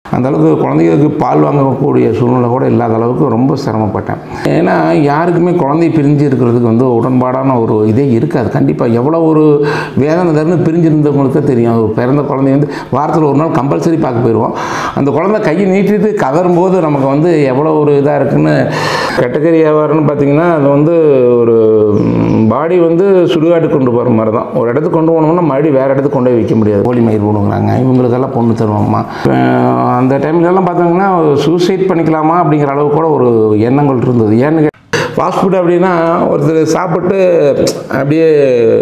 அந்த அளவுக்கு குழந்தைகளுக்கு பால் வாங்கக்கூடிய சூழ்நிலை கூட இல்லாத அளவுக்கு ரொம்ப சிரமப்பட்டேன் ஏன்னா யாருக்குமே குழந்தை பிரிஞ்சு இருக்கிறதுக்கு வந்து உடன்பாடான ஒரு இதே இருக்காது கண்டிப்பாக எவ்வளோ ஒரு வேதனை தருன்னு பிரிஞ்சிருந்தவங்களுக்கு தான் தெரியும் ஒரு பிறந்த குழந்தை வந்து வாரத்தில் ஒரு நாள் கம்பல்சரி பார்க்க போயிடுவோம் அந்த குழந்தை கையை நீட்டிட்டு கதறும்போது நமக்கு வந்து எவ்வளோ ஒரு இதாக இருக்குன்னு கேட்டகரி வியாபாரம்னு பார்த்தீங்கன்னா அது வந்து ஒரு பாடி வந்து சுடுகாட்டு கொண்டு போகிற மாதிரி தான் ஒரு இடத்துக்கு கொண்டு போனோம்னா மறுபடியும் வேறு இடத்துக்கு கொண்டு போய் விற்க முடியாது கோழி மயிர் போடுங்கிறாங்க இவங்களுக்கெல்லாம் பொண்ணு தருவோம்மா அஹ் அந்த டைம்லலாம் பார்த்தாங்கன்னா சூசைட் பண்ணிக்கலாமா அப்படிங்கிற அளவுக்கு கூட ஒரு எண்ணங்கள் இருந்தது ஏன்னு ஃபாஸ்ட் ஃபுட் அப்படின்னா ஒருத்தர் சாப்பிட்டு அப்படியே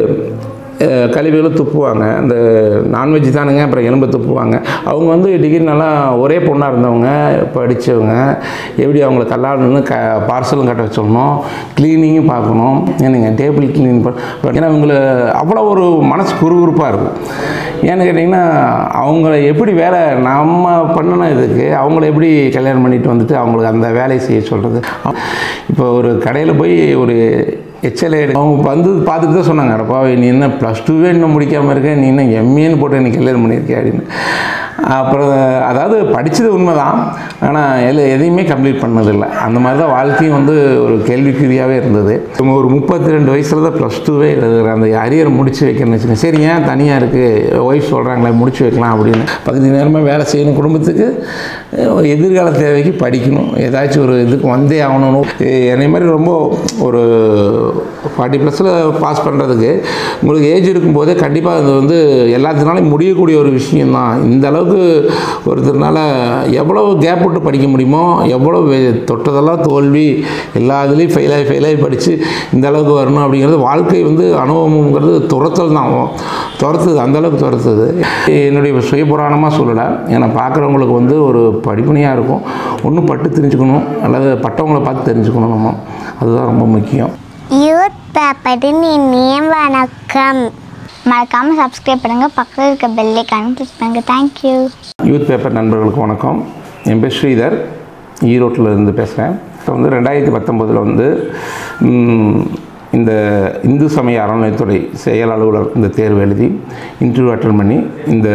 அஹ், கழிவுகளை துப்புவாங்க அந்த நான்வெஜ் தானுங்க அப்புறம் எலும்பை துப்புவாங்க அவங்க வந்து டிகிரி நல்லா ஒரே பொண்ணாக இருந்தவங்க படித்தவங்க எப்படி அவங்கள கல்லாடணும்னு க பார்சலும் கட்ட வச்சிடணும் க்ளீனிங்கும் பார்க்கணும் ஏனுங்க டேபிள் க்ளீன் பண்ண ஏன்னா அவங்கள அவ்வளோ ஒரு மனசு குறுகுறுப்பாக இருக்கும் ஏன்னு கேட்டிங்கன்னா அவங்கள எப்படி வேலை நம்ம பண்ணின இதுக்கு அவங்கள எப்படி கல்யாணம் பண்ணிட்டு வந்துட்டு அவங்களுக்கு அந்த வேலையை செய்ய சொல்கிறது இப்போ ஒரு கடையில் போய் ஒரு எச்எல்ஏ அவங்க வந்து பார்த்துட்டு தான் சொன்னாங்க அடப்பா நீ என்ன ப்ளஸ் டூவே இன்னும் முடிக்காமல் இருக்க நீ இன்னும் எம்ஏன்னு போட்டு எனக்கு கல்யாணம் பண்ணியிருக்கே அப்படின்னு அப்புறம் அதாவது படித்தது உண்மை தான் ஆனால் எல்ல எதையுமே கம்ப்ளீட் பண்ணதில்லை அந்த மாதிரி தான் வாழ்க்கையும் வந்து ஒரு கேள்விக்குறியாகவே இருந்தது இவங்க ஒரு முப்பத்தி ரெண்டு வயசில் தான் ப்ளஸ் டூவே எழுதுகிற அந்த அரியரை முடிச்சு வைக்கிறேன்னு வச்சுக்கோங்க சரி ஏன் தனியாக இருக்குது ஒய்ஃப் சொல்கிறாங்களே முடிச்சு வைக்கலாம் அப்படின்னு பகுதி நேரமாக வேலை செய்யணும் குடும்பத்துக்கு அஹ் எதிர்கால தேவைக்கு படிக்கணும் ஏதாச்சும் ஒரு இதுக்கு வந்தே ஆகணும் என்னை மாதிரி ரொம்ப ஒரு ஃபார்ட்டி ப்ளஸில் பாஸ் பண்ணுறதுக்கு உங்களுக்கு ஏஜ் இருக்கும்போதே கண்டிப்பாக அது வந்து எல்லாத்தினாலும் முடியக்கூடிய ஒரு விஷயம்தான் இந்த அளவுக்கு ஒருத்தர்னால எவ்வளோ கேப் விட்டு படிக்க முடியுமோ எவ்வளோ வே- தொட்டதெல்லாம் தோல்வி எல்லா இதுலேயும் ஃபெயிலாகி ஃபெயிலாகி படித்து இந்த அளவுக்கு வரணும் அப்படிங்கிறது வாழ்க்கை வந்து அனுபவம்ங்கிறது துரத்தல் தான் துரத்துது அந்தளவுக்கு துரத்துது என்னுடைய சுயபுராணமாக சொல்லலை ஏன்னா பார்க்குறவங்களுக்கு வந்து ஒரு படிப்பணியாக இருக்கும் ஒன்று பட்டு தெரிஞ்சுக்கணும் அல்லது பட்டவங்களை பார்த்து தெரிஞ்சுக்கணும் நம்ம அதுதான் ரொம்ப முக்கியம் யூத் பேப்பரின் இனிய வணக்கம் மறக்காமல் சப்ஸ்கிரைப் பண்ணுங்கள் பக்கத்தில் இருக்க பெல்லைக்கான கிளிக் பண்ணுங்கள் தேங்க்யூ யூத் பேப்பர் நண்பர்களுக்கு வணக்கம் என் பேர் ஸ்ரீதர் ஈரோட்டில் இருந்து பேசுகிறேன் இப்போ வந்து ரெண்டாயிரத்தி பத்தொம்போதில் வந்து ம், இந்த இந்து சமய அறநிலையத்துறை செயல் அலுவலர் இந்த தேர்வு எழுதி இன்டர்வியூ அட்டன் பண்ணி இந்த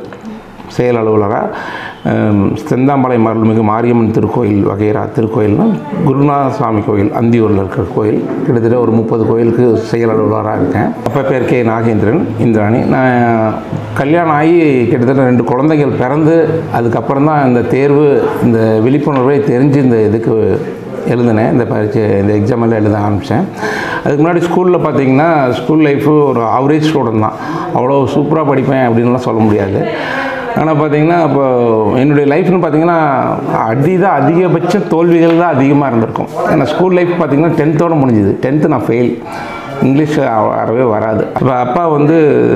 செயல் அலுவலராக ஹம், செந்தாம்பாளையம் அருள்மிகு மாரியம்மன் திருக்கோயில் வகைரா திருக்கோயில்னா குருநாத சுவாமி கோயில் அந்தியூரில் இருக்கிற கோயில் கிட்டத்தட்ட ஒரு முப்பது கோயிலுக்கு செயல் அலுவலராக இருக்கேன் அப்போ பேர் கே நாகேந்திரன் இந்திராணி நான் கல்யாணம் ஆகி கிட்டத்தட்ட ரெண்டு குழந்தைகள் பிறந்து அதுக்கப்புறம் தான் இந்த தேர்வு இந்த விழிப்புணர்வை தெரிஞ்சு இந்த இதுக்கு எழுதினேன் இந்த பரீட்சை இந்த எக்ஸாம் எல்லாம் எழுத ஆரம்பித்தேன் அதுக்கு முன்னாடி ஸ்கூலில் பார்த்தீங்கன்னா ஸ்கூல் லைஃபு ஒரு ஆவரேஜ் ஸ்டூடெண்ட் தான் அவ்வளோ சூப்பராக படிப்பேன் அப்படின்லாம் சொல்ல முடியாது ஆனால் பார்த்தீங்கன்னா இப்போ என்னுடைய லைஃப்னு பார்த்தீங்கன்னா அடி தான் அதிகபட்ச தோல்விகள் தான் அதிகமாக இருந்திருக்கும் ஏன்னா ஸ்கூல் லைஃப் பார்த்தீங்கன்னா டென்த்தோட முடிஞ்சுது டென்த்து நான் ஃபெயில் இங்கிலீஷ் அ- வரவே வராது இப்போ அப்பா வந்து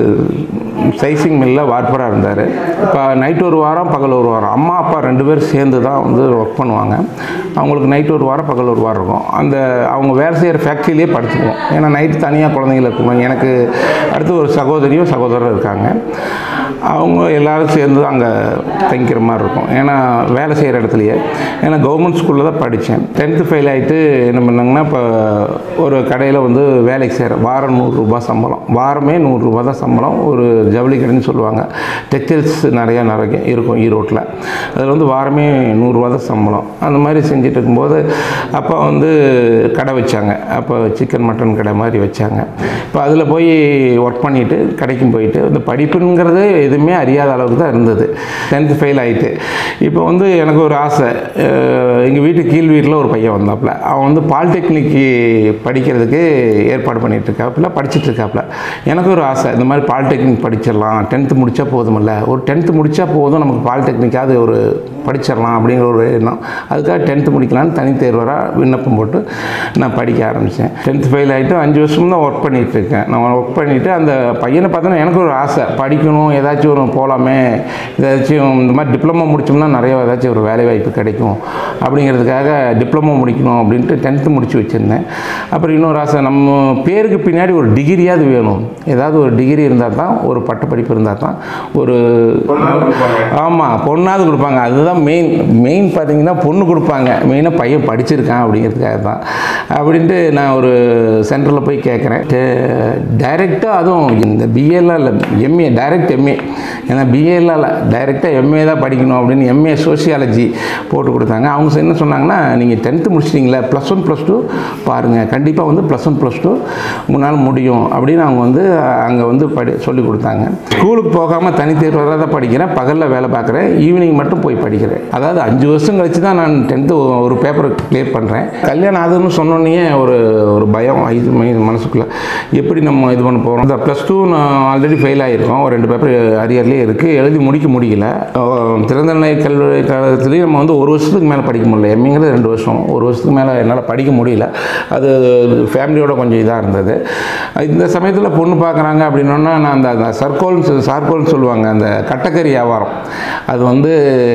சைசிங் மில்லில் வார்ப்பராக இருந்தார் இப்போ நைட் ஒரு வாரம் பகல் ஒரு வாரம் அம்மா அப்பா ரெண்டு பேரும் சேர்ந்து தான் வந்து ஒர்க் பண்ணுவாங்க அவங்களுக்கு நைட் ஒரு வாரம் பகல் ஒரு வாரம் இருக்கும் அந்த அவங்க வேலை செய்கிற ஃபேக்ட்ரியிலே படுத்துக்குவோம் ஏன்னா நைட்டு தனியாக குழந்தைங்கள இருக்கும்போது எனக்கு அடுத்து ஒரு சகோதரியும் சகோதரரும் இருக்காங்க அவங்க எல்லாரும் சேர்ந்து அங்கே தங்கிக்கிற மாதிரி இருக்கும் ஏன்னா வேலை செய்கிற இடத்துலையே ஏன்னா கவர்மெண்ட் ஸ்கூலில் தான் படித்தேன் டென்த்து ஃபெயில் ஆகிட்டு என்ன பண்ணாங்கன்னா இப்போ ஒரு கடையில் வந்து வேலைக்கு செய்கிறேன் வாரம் நூறுரூபா சம்பளம் வாரமே நூறுரூபா தான் சம்பளம் ஒரு ஜவுளி கடைன்னு சொல்லுவாங்க டெக்ஸ்டைல்ஸ் நிறையா நிறைய இருக்கும் ஈரோட்டில் அதில் வந்து வாரமே நூறுரூவா தான் சம்பளம் அந்த மாதிரி செஞ்சுட்டு இருக்கும்போது அப்பா வந்து கடை வச்சாங்க அப்போ சிக்கன் மட்டன் கடை மாதிரி வச்சாங்க இப்போ அதில் போய் ஒர்க் பண்ணிவிட்டு கடைக்கும் போயிட்டு இந்த படிப்புங்கிறது எதுவுமே அறியாத அளவுக்கு தான் இருந்தது டென்த்து ஃபெயில் ஆகிட்டு இப்போ வந்து எனக்கு ஒரு ஆசை எங்கள் வீட்டு கீழ் வீட்டில் ஒரு பையன் வந்தாப்புல அவன் வந்து பாலிடெக்னிக்கு படிக்கிறதுக்கு ஏற்பாடு பண்ணிட்டு இருக்காப்புல படிச்சுட்டு இருக்காப்புல எனக்கு ஒரு ஆசை இந்த மாதிரி பாலிடெக்னிக் படிச்சிடலாம் டென்த்து முடித்தா போதுமில்ல ஒரு டென்த்து முடித்தா போதும் நமக்கு பாலிடெக்னிக்காவது ஒரு படிச்சிடலாம் அப்படிங்கிற ஒரு எண்ணம் அதுக்காக டென்த்து முடிக்கலான்னு தனி தேர்வராக விண்ணப்பம் போட்டு நான் படிக்க ஆரம்பித்தேன் டென்த்து ஃபெயில் ஆகிட்டு அஞ்சு வருஷம் தான் ஒர்க் பண்ணிகிட்டு இருக்கேன் நான் ஒர்க் பண்ணிவிட்டு அந்த பையனை பார்த்தோன்னா எனக்கு ஒரு ஆசை படிக்கணும் ஏதாச்சும் ஒரு போகலாமே ஏதாச்சும் இந்த மாதிரி டிப்ளமோ முடிச்சோம்னா நிறைய ஏதாச்சும் ஒரு வேலை வாய்ப்பு கிடைக்கும் அப்படிங்கிறதுக்காக டிப்ளமோ முடிக்கணும் அப்படின்ட்டு டென்த்து முடிச்சு வச்சுருந்தேன் அப்புறம் இன்னொரு ஆசை நம்ம பேருக்கு பின்னாடி ஒரு டிகிரியாவது வேணும் ஏதாவது ஒரு டிகிரி இருந்தால் தான் ஒரு பட்டப்படிப்பு இருந்தால் தான் ஒரு ஆமாம் பொண்ணாவது கொடுப்பாங்க அதுதான் தான் மெயின் மெயின் பார்த்தீங்கன்னா பொண்ணு கொடுப்பாங்க மெயினாக பையன் படிச்சிருக்கான் அப்படிங்கிறதுக்காக தான் அப்படின்ட்டு நான் ஒரு சென்டரில் போய் கேட்குறேன் டைரெக்டாக அதுவும் இந்த பிஏலாம் இல்லை எம்ஏ டைரக்ட் எம்ஏ ஏன்னா பிஏலாம் இல்லை டைரெக்டாக எம்ஏ தான் படிக்கணும் அப்படின்னு எம்ஏ சோஷியாலஜி போட்டு கொடுத்தாங்க அவங்க என்ன சொன்னாங்கன்னா நீங்கள் டென்த்து முடிச்சிட்டிங்களே ப்ளஸ் ஒன் ப்ளஸ் டூ பாருங்கள் கண்டிப்பாக வந்து ப்ளஸ் ஒன் ப்ளஸ் டூ உங்களால் முடியும் அப்படின்னு அவங்க வந்து அங்கே வந்து படி சொல்லி கொடுத்தாங்க ஸ்கூலுக்கு போகாமல் தனித்தேர்வாக தான் படிக்கிறேன் பகலில் வேலை பார்க்குறேன் ஈவினிங் மட்டும் போய் படிக்கிறேன் அதாவது அஞ்சு வருஷம் கழிச்சு தான் நான் டென்த்து ஒரு பேப்பர் கிளியர் பண்ணுறேன் கல்யாணம் ஆகுதுன்னு சொன்னோன்னே ஒரு ஒரு பயம் இது மனசுக்குள்ளே எப்படி நம்ம இது பண்ண போகிறோம் இந்த ப்ளஸ் டூ நான் ஆல்ரெடி ஃபெயில் ஆகிருக்கோம் ஒரு ரெண்டு பேப்பர் அரியர்லேயே இருக்குது எழுதி முடிக்க முடியல அஹ் திறந்தநிலை கல்வி காலத்துலேயும் நம்ம வந்து ஒரு வருஷத்துக்கு மேலே படிக்க முடியல எம்ஏங்கிறது ரெண்டு வருஷம் ஒரு வருஷத்துக்கு மேலே என்னால் படிக்க முடியல அது ஃபேமிலியோட கொஞ்சம் இதாக இருந்தது இந்த சமயத்தில் பொண்ணு பார்க்குறாங்க அப்படின்னோன்னா நான் அந்த அந்த சர்க்கோல்னு சார்கோல்னு சொல்லுவாங்க அந்த கட்டக்கறி வியாபாரம் அது வந்து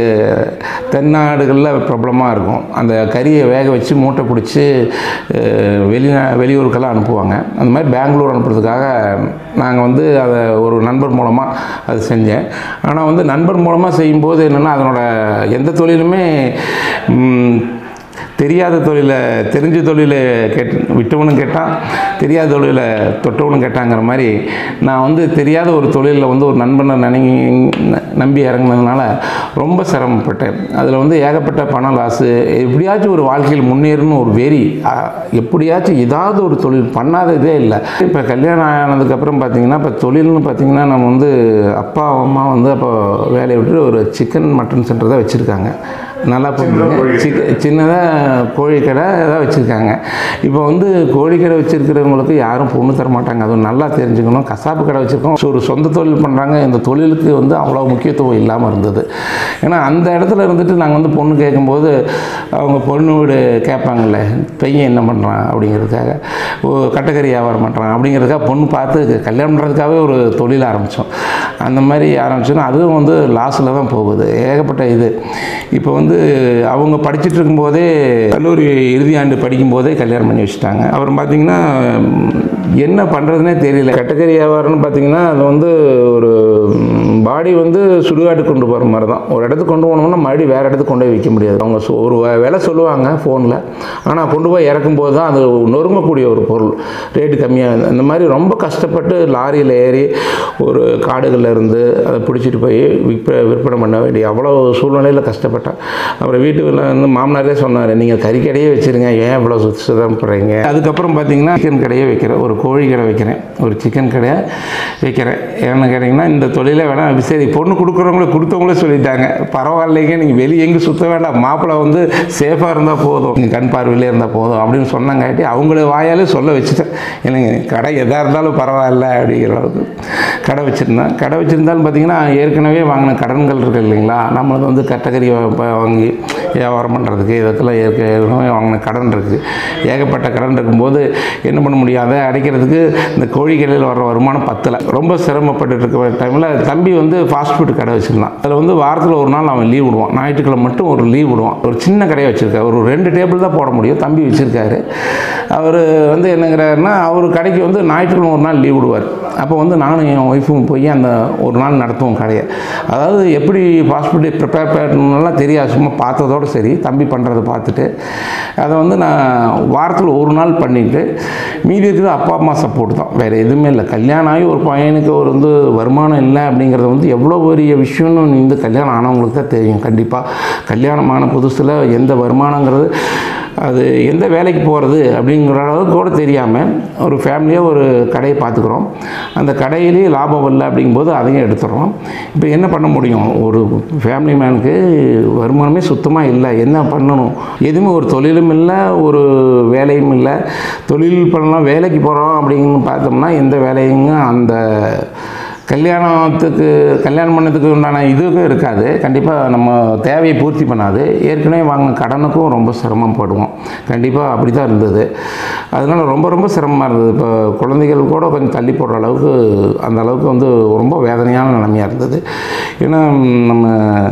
தென்னாடுகளில் பிரபலமாக இருக்கும் அந்த கறியை வேக வச்சு மூட்டை பிடிச்சி அஹ், வெளிநா வெளியூருக்கெல்லாம் அனுப்புவாங்க அந்த மாதிரி பெங்களூர் அனுப்புறதுக்காக நாங்கள் வந்து அதை ஒரு நண்பர் மூலமாக அது செஞ்சேன் ஆனால் வந்து நண்பர் மூலமாக செய்யும்போது என்னென்னா அதனோட எந்த தொழிலுமே ம், தெரியாத தொழிலை தெரிஞ்ச தொழிலை கேட் விட்டவனும் கேட்டான் தெரியாத தொழிலை தொட்டவனும் கேட்டாங்கிற மாதிரி நான் வந்து தெரியாத ஒரு தொழிலில் வந்து ஒரு நண்பனை நினை நம்பி இறங்குனதுனால ரொம்ப சிரமப்பட்டேன் அதில் வந்து ஏகப்பட்ட பணம் லாஸு எப்படியாச்சும் ஒரு வாழ்க்கையில் முன்னேறணும் ஒரு வெறி அ, எப்படியாச்சும் ஏதாவது ஒரு தொழில் பண்ணாத இதே இல்லை இப்போ கல்யாணம் ஆனதுக்கப்புறம் பார்த்தீங்கன்னா இப்போ தொழில்னு பார்த்தீங்கன்னா நம்ம வந்து அப்பா அம்மா வந்து அப்போ வேலையை விட்டு ஒரு சிக்கன் மட்டன் சென்டர் தான் வச்சுருக்காங்க நல்லா புரிஞ்சுங்க சிக்க சின்னதாக கோழிக்கடை ஏதாவது வச்சுருக்காங்க இப்போ வந்து கோழிக்கடை வச்சுருக்கிறவங்களுக்கு யாரும் பொண்ணு தர மாட்டாங்க அதுவும் நல்லா தெரிஞ்சுக்கணும் கசாப்பு கடை வச்சுருக்கோம் ஸோ ஒரு சொந்த தொழில் பண்ணுறாங்க இந்த தொழிலுக்கு வந்து அவ்வளோ முக்கியத்துவம் இல்லாமல் இருந்தது ஏன்னா அந்த இடத்துல இருந்துட்டு நாங்கள் வந்து பொண்ணு கேட்கும்போது அவங்க பொண்ணு வீடு கேட்பாங்கல்ல பையன் என்ன பண்ணுறான் அப்படிங்கிறதுக்காக ஓ கட்டக்கறி வியாபாரம் பண்ணுறான் அப்படிங்கிறதுக்காக பொண்ணு பார்த்து கல்யாணம் பண்ணுறதுக்காகவே ஒரு தொழில் ஆரம்பித்தோம் அந்த மாதிரி ஆரம்பிச்சோன்னா அதுவும் வந்து லாஸில் தான் போகுது ஏகப்பட்ட இது இப்போ வந்து அவங்க படிச்சுட்டு இருக்கும்போதே கல்லூரி இறுதி ஆண்டு படிக்கும்போதே கல்யாணம் பண்ணி வச்சுட்டாங்க அப்புறம் பார்த்தீங்கன்னா என்ன பண்ணுறதுனே தெரியல கட்டக்கறி வியாபாரம்னு பார்த்தீங்கன்னா அது வந்து ஒரு பாடி வந்து சுடுகாட்டு கொண்டு போகிற மாதிரி தான் ஒரு இடத்துக்கு கொண்டு போனோம்னா மறுபடியும் வேறு இடத்துக்கு கொண்டு போய் விற்க முடியாது அவங்க சொ- ஒரு வ- விலை சொல்லுவாங்க ஃபோனில் ஆனால் கொண்டு போய் இறக்கும்போது தான் அது நொறுங்கக்கூடிய ஒரு பொருள் ரேட்டு கம்மியாக இந்த மாதிரி ரொம்ப கஷ்டப்பட்டு லாரியில் ஏறி ஒரு காடுகளில் இருந்து அதை பிடிச்சிட்டு போய் விற்ப விற்பனை பண்ண வேண்டிய அவ்வளோ சூழ்நிலையில் கஷ்டப்பட்டேன் அப்புறம் வீட்டுக்குள்ள வந்து மாமனாரே சொன்னார் நீங்கள் கறிக்கடையே வச்சுருங்க ஏன் இவ்வளோ சுத்த சிரமப்படுறீங்க அதுக்கப்புறம் பார்த்தீங்கன்னா சிக்கன் கடையே வைக்கிறேன் ஒரு கோழி கடை வைக்கிறேன் ஒரு சிக்கன் கடையை வைக்கிறேன் ஏன்னு கேட்டிங்கன்னா இந்த தொழிலை வேணாம் சரி பொண்ணு கொடுக்குறவங்களே கொடுத்தவங்களே சொல்லிட்டாங்க பரவாயில்லைங்க நீங்கள் வெளியே எங்கே சுற்ற வேண்டாம் மாப்பிள்ளை வந்து சேஃபாக இருந்தால் போதும் நீங்கள் கண் பார்வையிலே இருந்தால் போதும் அப்படின்னு சொன்னங்காட்டி அவங்கள வாயாலே சொல்ல வச்சுட்டேன் இல்லைங்க கடை எதாக இருந்தாலும் பரவாயில்ல அப்படிங்கிற அளவுக்கு கடை வச்சுருந்தேன் கடை வச்சுருந்தாலும் பார்த்தீங்கன்னா ஏற்கனவே வாங்கின கடன்கள் இருக்குது இல்லைங்களா நம்மளுக்கு வந்து கட்டக்கறி வா- ப- வாங்கி வியாபாரம் பண்ணுறதுக்கு இதற்கெல்லாம் ஏற்க ஏற்கனவே வாங்கின கடன் இருக்குது ஏகப்பட்ட கடன் இருக்கும்போது என்ன பண்ண முடியாத அடைக்கிறதுக்கு இந்த கோழி கடையில் வர்ற வருமானம் பத்தலை ரொம்ப சிரமப்பட்டு இருக்கிற டைமில் தம்பி வந்து ஃபாஸ்ட் ஃபுட் கடை வச்சுருந்தான் அதில் வந்து வாரத்தில் ஒரு நாள் அவன் லீவ் விடுவான் ஞாயிற்றுக்கிழமை மட்டும் ஒரு லீவ் விடுவான் ஒரு சின்ன கடையை வச்சுருக்காரு ஒரு ரெண்டு டேபிள் தான் போட முடியும் தம்பி வச்சுருக்காரு அவர் வந்து என்னங்கிறாருன்னா அவர் கடைக்கு வந்து ஞாயிற்றுக்கிழமை ஒரு நாள் லீவ் விடுவார் அப்போ வந்து நானும் என் ஒய்ஃபும் போய் அந்த ஒரு நாள் நடத்துவோம் கடையை அதாவது எப்படி ஃபாஸ்ட் ஃபுட்டு ப்ரிப்பேர் பண்ணணும்லாம் தெரியாது சும்மா பார்த்ததோடு சரி தம்பி பண்ணுறதை பார்த்துட்டு அதை வந்து நான் வாரத்தில் ஒரு நாள் பண்ணிவிட்டு மீதி இருக்கிறது அப்பா அம்மா சப்போர்ட் தான் வேறு எதுவுமே இல்லை கல்யாணம் ஆகி ஒரு பையனுக்கு ஒரு வந்து வருமானம் இல்லை அப்படிங்கிறது வந்து எவ்வளோ பெரிய விஷயம்னு இந்த கல்யாணம் ஆனவங்களுக்கு தான் தெரியும் கண்டிப்பாக கல்யாணமான புதுசில் எந்த வருமானங்கிறது அது எந்த வேலைக்கு போகிறது அப்படிங்கிற அளவுக்கு கூட தெரியாமல் ஒரு ஃபேமிலியாக ஒரு கடையை பார்த்துக்குறோம் அந்த கடையிலேயே லாபம் இல்லை அப்படிங்கும்போது அதையும் எடுத்துடுறோம் இப்போ என்ன பண்ண முடியும் ஒரு ஃபேமிலி மேனுக்கு வருமானமே சுத்தமாக இல்லை என்ன பண்ணணும் எதுவுமே ஒரு தொழிலும் இல்லை ஒரு வேலையும் இல்லை தொழில் பண்ணலாம் வேலைக்கு போகிறோம் அப்படின்னு பார்த்தோம்னா எந்த வேலையுங்க அந்த கல்யாணத்துக்கு கல்யாணம் பண்ணதுக்கு உண்டான இதுக்கும் இருக்காது கண்டிப்பாக நம்ம தேவையை பூர்த்தி பண்ணாது ஏற்கனவே வாங்கின கடனுக்கும் ரொம்ப சிரமப்படுவோம் கண்டிப்பாக அப்படி தான் இருந்தது அதனால் ரொம்ப ரொம்ப சிரமமாக இருந்தது இப்போ குழந்தைகள் கூட கொஞ்சம் தள்ளி போடுற அளவுக்கு அந்த அளவுக்கு வந்து ரொம்ப வேதனையான நிலைமையாக இருந்தது ஏன்னா நம்ம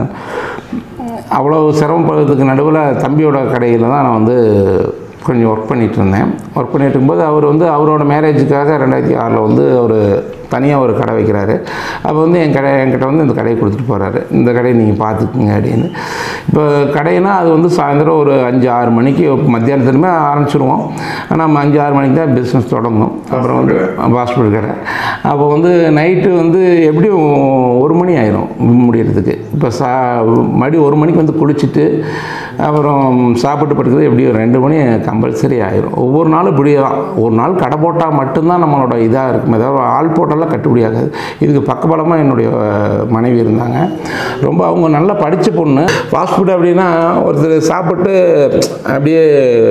அவ்வளோ சிரமப்படுறதுக்கு நடுவில் தம்பியோட கடையில் தான் நான் வந்து கொஞ்சம் ஒர்க் பண்ணிகிட்டு இருந்தேன் ஒர்க் பண்ணிட்டு இருக்கும்போது அவர் வந்து அவரோட மேரேஜுக்காக ரெண்டாயிரத்தி ஆறில் வந்து அவர் தனியாக ஒரு கடை வைக்கிறாரு அப்போ வந்து என் கடை என்கிட்ட வந்து இந்த கடையை கொடுத்துட்டு போகிறாரு இந்த கடையை நீங்கள் பார்த்துக்குங்க அப்படின்னு இப்போ கடைனா அது வந்து சாயந்தரம் ஒரு அஞ்சு ஆறு மணிக்கு மத்தியானத்துலேயுமே ஆரம்பிச்சிருவோம் ஆனால் நம்ம அஞ்சு ஆறு மணிக்கு தான் பிஸ்னஸ் தொடங்கும் அப்புறம் வந்து ஹாஸ்பிட்டல் கடை அப்போ வந்து நைட்டு வந்து எப்படியும் ஒரு மணி ஆயிரும் முடியறதுக்கு இப்போ சா மறுபடியும் ஒரு மணிக்கு வந்து குளிச்சுட்டு அப்புறம் சாப்பிட்டு படுக்கிறது எப்படியும் ரெண்டு மணி கம்பல்சரி ஆயிரும் ஒவ்வொரு நாளும் இப்படி தான் ஒரு நாள் கடை போட்டால் மட்டும்தான் நம்மளோட இதாக இருக்குமே தவிர ஆள் போட்டாலாம் கட்டுப்படி ஆகாது இதுக்கு பக்கபலமாக என்னுடைய மனைவி இருந்தாங்க ரொம்ப அவங்க நல்லா படித்த பொண்ணு ஃபாஸ்ட் ஃபுட் அப்படின்னா ஒருத்தர் சாப்பிட்டு அப்படியே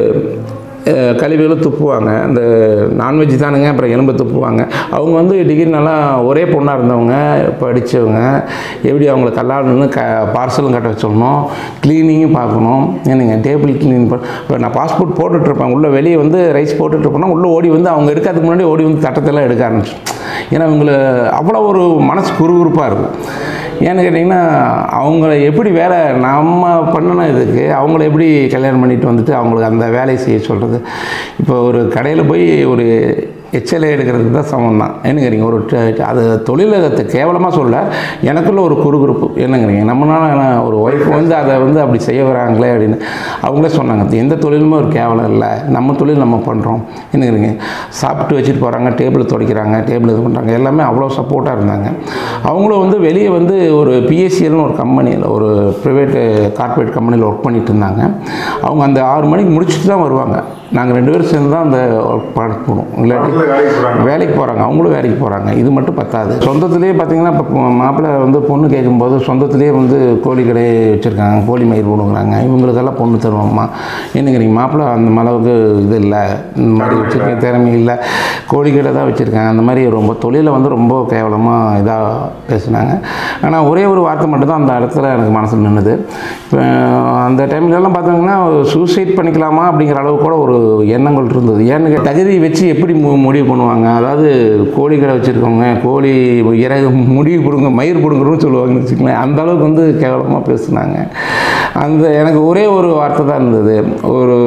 அஹ், கழிவுகளும் துப்புவாங்க இந்த நான்வெஜ் தானுங்க அப்புறம் எலும்பு துப்புவாங்க அவங்க வந்து டிகிரி நல்லா ஒரே பொண்ணாக இருந்தவங்க படித்தவங்க எப்படி அவங்கள கல்லாடணும்னு க பார்சலும் கட்ட வச்சிடணும் க்ளீனிங்கும் பார்க்கணும் என்னங்க டேபிள் க்ளீன் பண்ண இப்போ நான் பாஸ்போர்ட் போட்டுட்ருப்பேன் உள்ளே வெளியே வந்து ரைஸ் போட்டுட்ருப்பேன்னா உள்ளே ஓடி வந்து அவங்க எடுக்கிறதுக்கு முன்னாடி ஓடி வந்து தட்டத்தெல்லாம் எடுக்க ஆரம்பிச்சு ஏன்னா இவங்களை அவ்வளோ ஒரு மனசு குறுகுறுப்பாக இருக்கும் ஏன்னு கேட்டிங்கன்னா அவங்கள எப்படி வேலை நம்ம பண்ணின இதுக்கு அவங்கள எப்படி கல்யாணம் பண்ணிட்டு வந்துட்டு அவங்களுக்கு அந்த வேலையை செய்ய சொல்கிறது இப்போ ஒரு கடையில் போய் ஒரு எச்சலை எடுக்கிறதுக்கு தான் சமம் தான் என்னங்கிறீங்க ஒரு ட- அது தொழிலகத்தை கேவலமாக சொல்ல எனக்குள்ள ஒரு குறுகுறுப்பு என்னங்கிறீங்க நம்மளால நான் ஒரு ஒய்ஃப் வந்து அதை வந்து அப்படி செய்ய வராங்களே அப்படின்னு அவங்களே சொன்னாங்க எந்த தொழிலுமே ஒரு கேவலம் இல்லை நம்ம தொழில் நம்ம பண்ணுறோம் என்னங்கிறீங்க சாப்பிட்டு வச்சுட்டு போகிறாங்க டேபிள் துடைக்கிறாங்க டேபிள் இது பண்ணுறாங்க எல்லாமே அவ்வளோ சப்போர்ட்டாக இருந்தாங்க அவங்களும் வந்து வெளியே வந்து ஒரு பிஎஸ்சிஎல்னு ஒரு கம்பெனியில் ஒரு ப்ரைவேட்டு கார்ப்பரேட் கம்பெனியில் ஒர்க் பண்ணிட்டு இருந்தாங்க அவங்க அந்த ஆறு மணிக்கு முடிச்சுட்டு தான் வருவாங்க நாங்கள் ரெண்டு பேரும் சேர்ந்து தான் அந்த ஒர்க் பண்ண போகணும் இல்லாட்டி பக்கத்துல வேலைக்கு போறாங்க வேலைக்கு போகிறாங்க அவங்களும் வேலைக்கு போகிறாங்க இது மட்டும் பத்தாது சொந்தத்திலே பார்த்தீங்கன்னா இப்போ மாப்பிள்ளை வந்து பொண்ணு கேட்கும்போது சொந்தத்திலே வந்து கோழி கடை வச்சுருக்காங்க கோழி மயிர் போடுங்கிறாங்க இவங்களுக்கெல்லாம் பொண்ணு தருவோம்மா என்னங்கிறீங்க மாப்பிள்ளை அந்த அளவுக்கு இது இல்லை இந்த மாதிரி வச்சுருக்க திறமை இல்லை கோழி கடை தான் வச்சுருக்காங்க அந்த மாதிரி ரொம்ப தொழிலை வந்து ரொம்ப கேவலமாக இதாக பேசுனாங்க ஆனால் ஒரே ஒரு வார்த்தை மட்டும்தான் அந்த இடத்துல எனக்கு மனசில் நின்றுது இப்போ அந்த டைம்லலாம் பார்த்தீங்கன்னா சூசைட் பண்ணிக்கலாமா அப்படிங்கிற அளவுக்கு கூட ஒரு எண்ணங்கள் இருந்தது ஏன்னு கேட்டா, தகுதி வச்சு எப்படி மு முடிவு பண்ணுவாங்க அதாவது கோழி கடை வச்சுருக்கவங்க கோழி இறகு முடிவு கொடுங்க மயிர் கொடுங்கன்னு சொல்லுவாங்கன்னு வச்சுக்கங்களேன் அந்த அளவுக்கு வந்து கேவலமாக பேசுனாங்க அந்த எனக்கு ஒரே ஒரு வார்த்தை தான் இருந்தது ஒரு